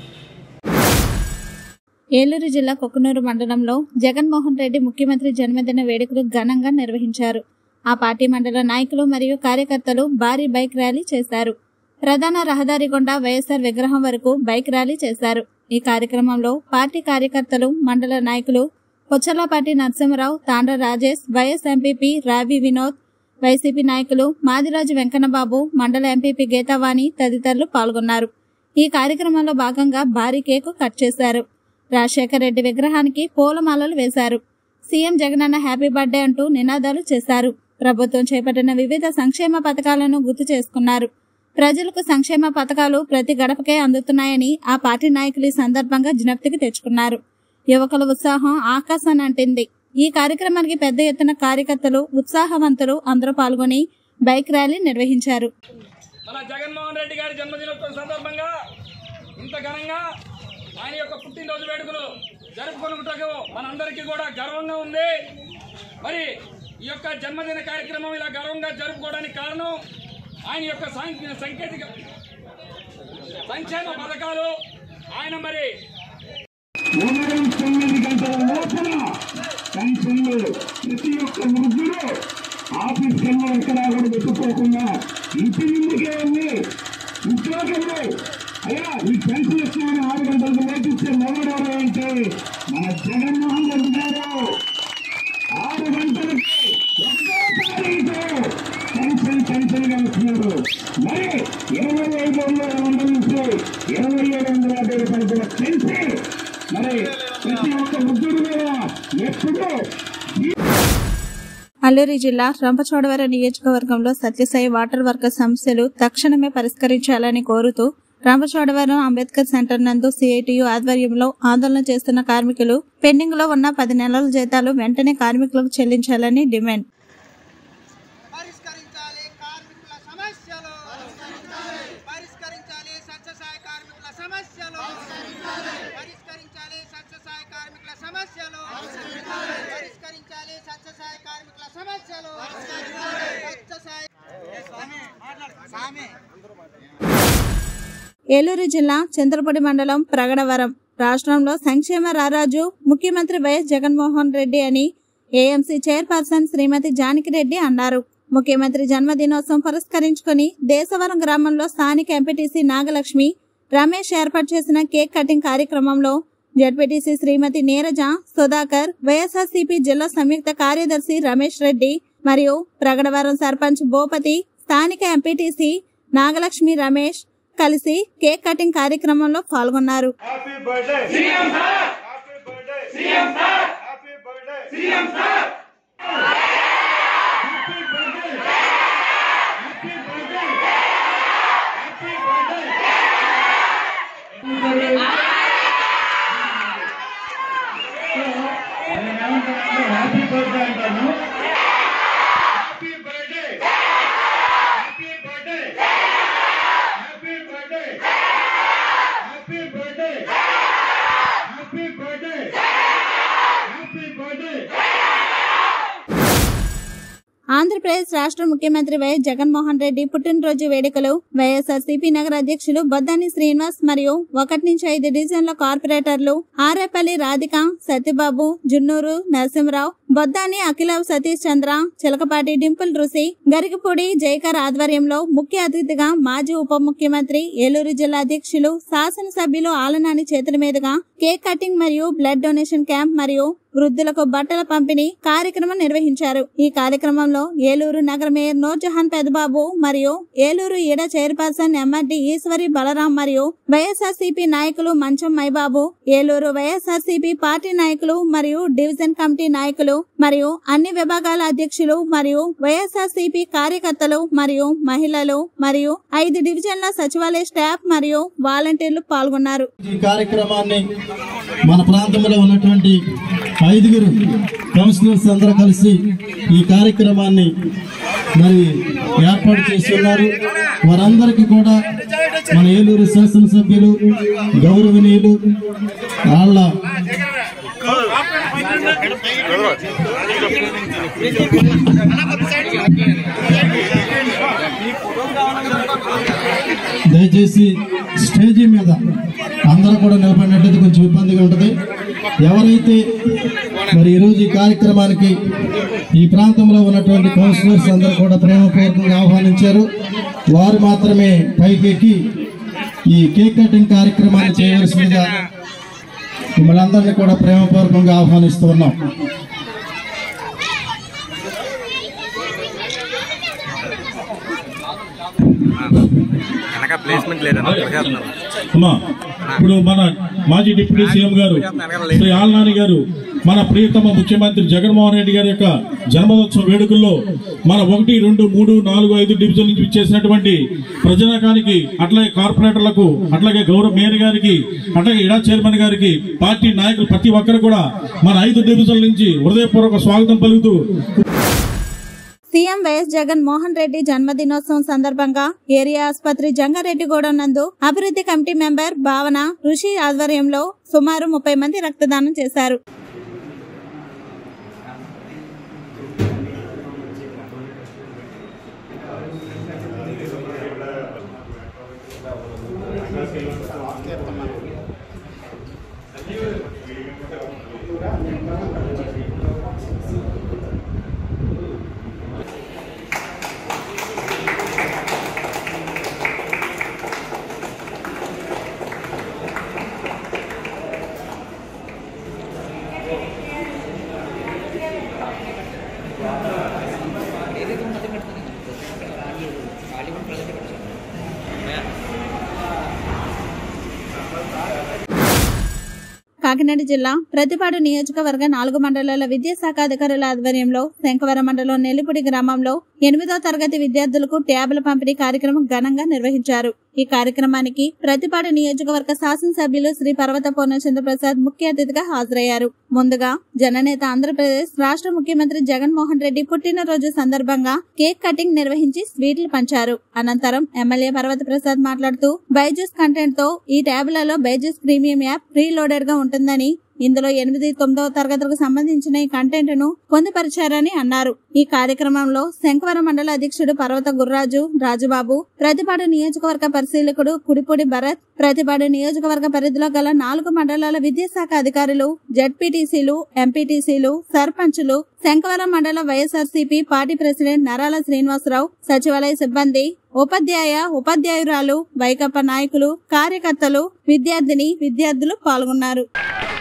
ఏలూరు జిల్లా కొక్కునూరు మండలంలో జగన్మోహన్ రెడ్డి ముఖ్యమంత్రి జన్మదిన వేడుకలు ఘనంగా నిర్వహించారు ఆ పార్టీ మండల నాయకులు మరియు కార్యకర్తలు భారీ బైక్ ర్యాలీ చేశారు ప్రధాన రహదారి గుండా వైఎస్ఆర్ విగ్రహం వరకు బైక్ ర్యాలీ చేశారు ఈ కార్యక్రమంలో పార్టీ కార్యకర్తలు మండల నాయకులు Pochalapati Narasimharao Thandra Rajesh vice MPP Ravi Vinod YCP నాయకులు మాదిరాజు వెంకన్నబాబు మండల ఎంపీపీ గీతావాణి తదితరులు పాల్గొన్నారు ఈ కార్యక్రమంలో భాగంగా భారీ కేకు కట్ చేశారు రాజశేఖర్ రెడ్డి విగ్రహానికి పూలమాలలు వేశారు సీఎం జగనన్న హ్యాపీ బర్త్డే అంటూ నినాదాలు చేశారు ప్రభుత్వం చేపట్టిన వివిధ సంక్షేమ పథకాలను గుర్తు చేసుకున్నారు ప్రజలకు సంక్షేమ పథకాలు ప్రతి గడపకే అందుతున్నాయని ఆ పార్టీ నాయకులు ఈ సందర్భంగా జ్ఞప్తికి తెచ్చుకున్నారు యువకుల ఉత్సాహం ఆకాశాన్ని అంటింది ఈ కార్యక్రమానికి పెద్ద ఎత్తున కార్యకర్తలు ఉత్సాహవంతులు అందరూ పాల్గొని బైక్ ర్యాలీ నిర్వహించారు మన జగన్మోహన్ రెడ్డి గారి జన్మదినోత్సవం సందర్భంగా ఇంత ఘనంగా ఆయన యొక్క పుట్టినరోజు వేడుకలు జరుపుకొనుటకు మనందరికీ కూడా గర్వంగా ఉంది మరి ఈ యొక్క జన్మదిన కార్యక్రమం ఇలా గర్వంగా జరుపుకోవడానికి కారణం ఆయన యొక్క సాంకే- సాంకేతిక సంక్షేమ పథకాలు ఆయన మరి ఉదయం తొమ్మిది గంటల లోపల పెన్షన్లు ప్రతి ఒక్క వృద్ధులు ఆఫీస్ కన్నా ఎక్కడా కూడా పెట్టుకోకుండా ఇంటి ముందుకే వెళ్ళి ఉద్యోగంలో అయ్యా ఈ పెన్షన్ ఇస్తామని ఆరు గంటలకు నోటిస్తే మొదలెవరు అంటే మన జగన్మోహన్ రెడ్డి గారు ఆరు గంటలకి ఒకటో తారీఖు పెన్షన్ పెన్షన్ గా ఇస్తున్నారు మరి ఇరవై ఐదు వందల వందల నుంచి ఇరవై ఏడు వందల యాభై రూపాయలు కూడా పెంచి మరి ప్రతి ఒక్క వృద్ధుడు మీద ఎప్పుడూ అల్లూరి జిల్లా రంపచోడవరం నియోజకవర్గంలో సత్యసాయి వాటర్ వర్కర్ సమస్యలు తక్షణమే పరిష్కరించాలని కోరుతూ రంపచోడవరం అంబేద్కర్ సెంటర్ నందు సిఐటియు ఆధ్వర్యంలో ఆందోళన చేస్తున్న కార్మికులు పెండింగ్ లో ఉన్న పది నెలల జీతాలు వెంటనే కార్మికులకు చెల్లించాలని డిమాండ్ పరిష్కరించాలి సత్యసాయి కార్మికుల సమస్యలు పరిష్కరించాలి సత్యసాయి కార్మికుల సమస్యలు పరిష్కరించాలి సత్యసాయి కార్మికుల సమస్యలు సత్యసాయి ఏలూరు జిల్లా చంద్రపూడి మండలం ప్రగడవరం రాష్ట్రంలో సంక్షేమ రారాజు ముఖ్యమంత్రి వైఎస్ జగన్మోహన్ రెడ్డి అని ఏఎంసీ చైర్పర్సన్ శ్రీమతి జానకి రెడ్డి అన్నారు ముఖ్యమంత్రి జన్మదినోత్సవం పురస్కరించుకుని దేశవరం గ్రామంలో స్థానిక ఎంపీటీసీ నాగలక్ష్మి రమేష్ ఏర్పాటు చేసిన కేక్ కటింగ్ కార్యక్రమంలో జడ్పీటీసీ శ్రీమతి నీరజ సుధాకర్ వైఎస్ఆర్సీపీ జిల్లా సంయుక్త కార్యదర్శి రమేష్ రెడ్డి మరియు ప్రగడవరం సర్పంచ్ భూపతి స్థానిక ఎంపీటీసీ నాగలక్ష్మి రమేష్ కలిసి కేక్ కటింగ్ కార్యక్రమంలో పాల్గొన్నారు హ్యాపీ బర్త్డే అంటాను ఆంధ్రప్రదేశ్ రాష్ట్ర ముఖ్యమంత్రి వైఎస్ జగన్మోహన్ రెడ్డి పుట్టినరోజు వేడుకలు వైఎస్ఆర్సీపీ నగర అధ్యక్షులు బొద్దాని శ్రీనివాస్ మరియు ఒకటి నుంచి ఐదు డివిజన్ల కార్పొరేటర్లు ఆరేపల్లి రాధిక సత్యబాబు జున్నూరు నరసింహరావు బొద్దాని అఖిల సతీష్ చంద్ర చిలకపాటి డింపుల్ రుసి గరికపూడి జయకర్ ఆధ్వర్యంలో ముఖ్య అతిథిగా మాజీ ఉప ముఖ్యమంత్రి ఏలూరు జిల్లా అధ్యక్షులు శాసనసభ్యులు ఆలనాని చేతుల మీదుగా కేక్ కటింగ్ మరియు బ్లడ్ డొనేషన్ క్యాంప్ మరియు వృద్ధులకు బట్టల పంపిణీ కార్యక్రమం నిర్వహించారు ఈ కార్యక్రమంలో ఏలూరు నగర మేయర్ నూర్జహాన్ పెదబాబు మరియు ఏలూరు ఈడ చైర్పర్సన్ ఎంఆర్డి ఈశ్వరి బలరాం మరియు వైఎస్ఆర్సీపీ నాయకులు మంచం మైబాబు ఏలూరు వైఎస్ఆర్సీపీ పార్టీ నాయకులు మరియు డివిజన్ కమిటీ నాయకులు మరియు అన్ని విభాగాల అధ్యక్షులు మరియు వైఎస్ఆర్సీపీ కార్యకర్తలు మరియు మహిళలు మరియు ఐదు డివిజన్ల సచివాలయ స్టాఫ్ మరియు వాలంటీర్లు పాల్గొన్నారు ఈ కార్యక్రమాన్ని మన ప్రాంతంలో ఉన్నటువంటి ఐదుగురు కౌన్సిలర్స్ అందరూ కలిసి ఈ కార్యక్రమాన్ని మరి ఏర్పాటు చేసి ఉన్నారు వారందరికీ కూడా మన ఏలూరు శాసనసభ్యులు గౌరవనీయులు వాళ్ళ దయచేసి స్టేజీ మీద అందరూ కూడా నిలబడినట్లయితే కొంచెం ఇబ్బందిగా ఉంటుంది ఎవరైతే మరి ఈరోజు ఈ కార్యక్రమానికి ఈ ప్రాంతంలో ఉన్నటువంటి కౌన్సిలర్స్ అందరూ కూడా ప్రేమపూర్వకంగా ఆహ్వానించారు వారు మాత్రమే పైకెక్కి ఈ కేక్ కటింగ్ కార్యక్రమాన్ని చేయవలసిందిగా మిమ్మల్ని అందరినీ కూడా ప్రేమపూర్వకంగా ఆహ్వానిస్తూ ఉన్నాం వెనక ప్లేస్మెంట్ లేదన్న పరిగెత్తున్నాను. అమ్మా ఇప్పుడు మన మాజీ డిప్యూటీ సీఎం గారు శ్రీ ఆల్నాని గారు మన ప్రియతమ ముఖ్యమంత్రి జగన్మోహన్ రెడ్డి గారి యొక్క జన్మదినోత్సవ వేడుకల్లో మన ఒకటి రెండు మూడు నాలుగు ఐదు డివిజన్ నుంచి ఇచ్చేసినటువంటి ప్రజానకానికి అట్లాగే కార్పొరేటర్లకు అట్లాగే గౌరవ మేయర్ గారికి అట్లాగే ఇడా చైర్మన్ గారికి పార్టీ నాయకులు ప్రతి ఒక్కరు కూడా మన ఐదు డివిజన్ల నుంచి హృదయపూర్వక స్వాగతం పలుకుతూ సీఎం వైఎస్ జగన్ మోహన్ రెడ్డి జన్మదినోత్సవం సందర్భంగా ఏరియా ఆసుపత్రి జంగారెడ్డిగూడెం నందు అభివృద్ధి కమిటీ మెంబర్ భావన ఋషి ఆధ్వర్యంలో సుమారు ముప్పై మంది రక్తదానం చేశారు కాకినాడ జిల్లా ప్రతిపాడు నియోజకవర్గ నాలుగు మండలాల విద్యాశాఖ అధికారుల ఆధ్వర్యంలో శంకవరం మండలం నెల్లిపుడి గ్రామంలో ఎనిమిదో తరగతి విద్యార్థులకు ట్యాబ్ల పంపిణీ కార్యక్రమం ఘనంగా నిర్వహించారు ఈ కార్యక్రమానికి ప్రతిపాడు నియోజకవర్గ శాసనసభ్యులు శ్రీ పర్వత పూర్ణచంద్ర ప్రసాద్ ముఖ్య అతిథిగా హాజరయ్యారు ముందుగా జననేత ఆంధ్రప్రదేశ్ రాష్ట్ర ముఖ్యమంత్రి జగన్మోహన్ రెడ్డి పుట్టినరోజు సందర్భంగా కేక్ కటింగ్ నిర్వహించి స్వీట్లు పంచారు అనంతరం ఎమ్మెల్యే పర్వత ప్రసాద్ మాట్లాడుతూ బైజూస్ కంటెంట్ తో ఈ ట్యాబ్లలో Byju's premium app preloaded గా ఉంటుందని ఇందులో ఎనిమిది తొమ్మిదవ తరగతులకు సంబంధించిన ఈ కంటెంట్ ను పొందుపరిచారని అన్నారు ఈ కార్యక్రమంలో శంకవరం మండల అధ్యక్షుడు పర్వత గుర్రాజు రాజుబాబు ప్రతిపాడు నియోజకవర్గ పరిశీలకుడు కుడిపూడి భరత్ ప్రతిపాడు నియోజకవర్గ పరిధిలో గల నాలుగు మండలాల విద్యాశాఖ అధికారులు జడ్పీటీసీలు ఎంపీటీసీలు సర్పంచులు శంకవరం మండల వైఎస్ఆర్సీపీ పార్టీ ప్రెసిడెంట్ నరాల శ్రీనివాసరావు సచివాలయ సిబ్బంది ఉపాధ్యాయ ఉపాధ్యాయురాలు వైకప్ప నాయకులు కార్యకర్తలు విద్యార్థిని విద్యార్థులు పాల్గొన్నారు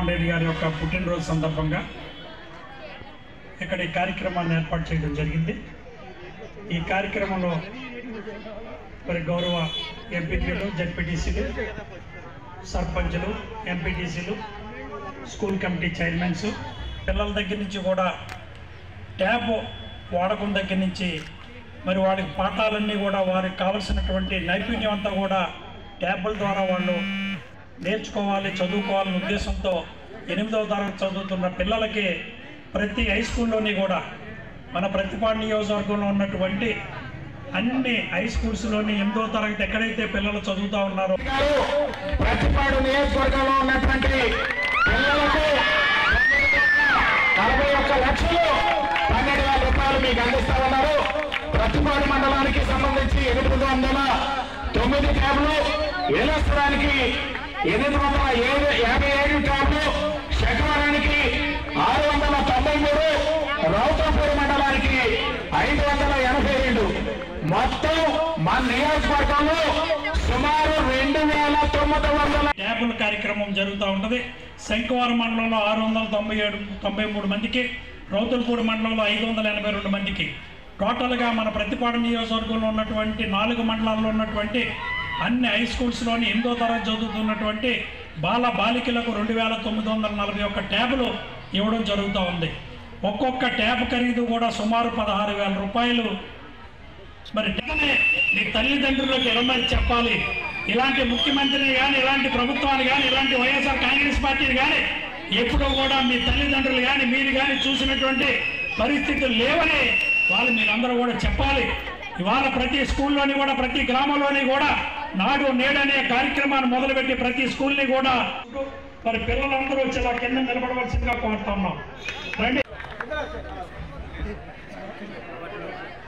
జగన్మోహన్ రెడ్డి గారి యొక్క పుట్టినరోజు సందర్భంగా ఇక్కడ ఈ కార్యక్రమాన్ని ఏర్పాటు చేయడం జరిగింది ఈ కార్యక్రమంలో మరి గౌరవ ఎంపీపీలు జడ్పీటీసీలు సర్పంచులు ఎంపీటీసీలు స్కూల్ కమిటీ చైర్మన్స్ పిల్లల దగ్గర నుంచి కూడా ట్యాబ్ వాడకం దగ్గర నుంచి మరి వాడికి పాఠాలన్నీ కూడా వారికి కావలసినటువంటి నైపుణ్యం అంతా కూడా ట్యాబ్ల ద్వారా వాళ్ళు నేర్చుకోవాలి చదువుకోవాలనే ఉద్దేశంతో ఎనిమిదవ తరగతి చదువుతున్న పిల్లలకి ప్రతి హై స్కూల్లోని కూడా మన ప్రతిపాడు నియోజకవర్గంలో ఉన్నటువంటి అన్ని హై స్కూల్స్లోని ఎనిమిదవ తరగతి ఎక్కడైతే పిల్లలు చదువుతూ ఉన్నారో ప్రతిపాడు నియోజకవర్గంలో ఉన్నటువంటి పిల్లలకు నలభై ఒక్క లక్షలు పన్నెండు వేల రూపాయలు మీకు అందిస్తా ఉన్నారు ప్రతిపాడు మండలానికి సంబంధించి ఎనిమిది వందల తొమ్మిది ట్యాబ్లు వేలేశ్వరానికి ఎనిమిది వందల ఏడు యాభై ఏడు ట్యాబ్లు శకవరానికి ఆరు వందల తొంభై మూడు రౌతాపూర్ మండలానికి ఐదు వందల ఎనభై రెండు మొత్తం మన నియోజకవర్గంలో సుమారు రెండు వేల తొమ్మిది వందల ట్యాబుల కార్యక్రమం జరుగుతూ ఉంటుంది శంకువారం మండలంలో ఆరు వందల తొంభై ఏడు తొంభై మూడు మందికి రౌతులపూడి మండలంలో ఐదు వందల ఎనభై రెండు మందికి టోటల్గా మన ప్రతిపాడు నియోజకవర్గంలో ఉన్నటువంటి నాలుగు మండలాల్లో ఉన్నటువంటి అన్ని హై స్కూల్స్లోని ఎనిమిదో తరగతి చదువుతున్నటువంటి బాల బాలికలకు రెండు వేల తొమ్మిది వందల నలభై ఒక్క ట్యాబులు ఇవ్వడం జరుగుతూ ఉంది ఒక్కొక్క ట్యాబ్ ఖరీదు కూడా సుమారు పదహారు వేల రూపాయలు మరి వెంటనే మీ తల్లిదండ్రులకు ఎలమని చెప్పాలి ఇలాంటి ముఖ్యమంత్రిని కానీ ఇలాంటి ప్రభుత్వాలు కానీ ఇలాంటి వైఎస్ఆర్ కాంగ్రెస్ పార్టీని కానీ ఎప్పుడూ కూడా మీ తల్లిదండ్రులు కానీ మీరు కానీ చూసినటువంటి పరిస్థితులు లేవని వాళ్ళు మీరందరూ కూడా చెప్పాలి ఇవాళ ప్రతి స్కూల్లోని కూడా ప్రతి గ్రామంలోని కూడా నాడు నేడు అనే కార్యక్రమాన్ని మొదలుపెట్టి ప్రతి స్కూల్ని కూడా మరి పిల్లలందరూ వచ్చి ఇలా కింద నిలబడవలసిందిగా కోరుతున్నాం రండి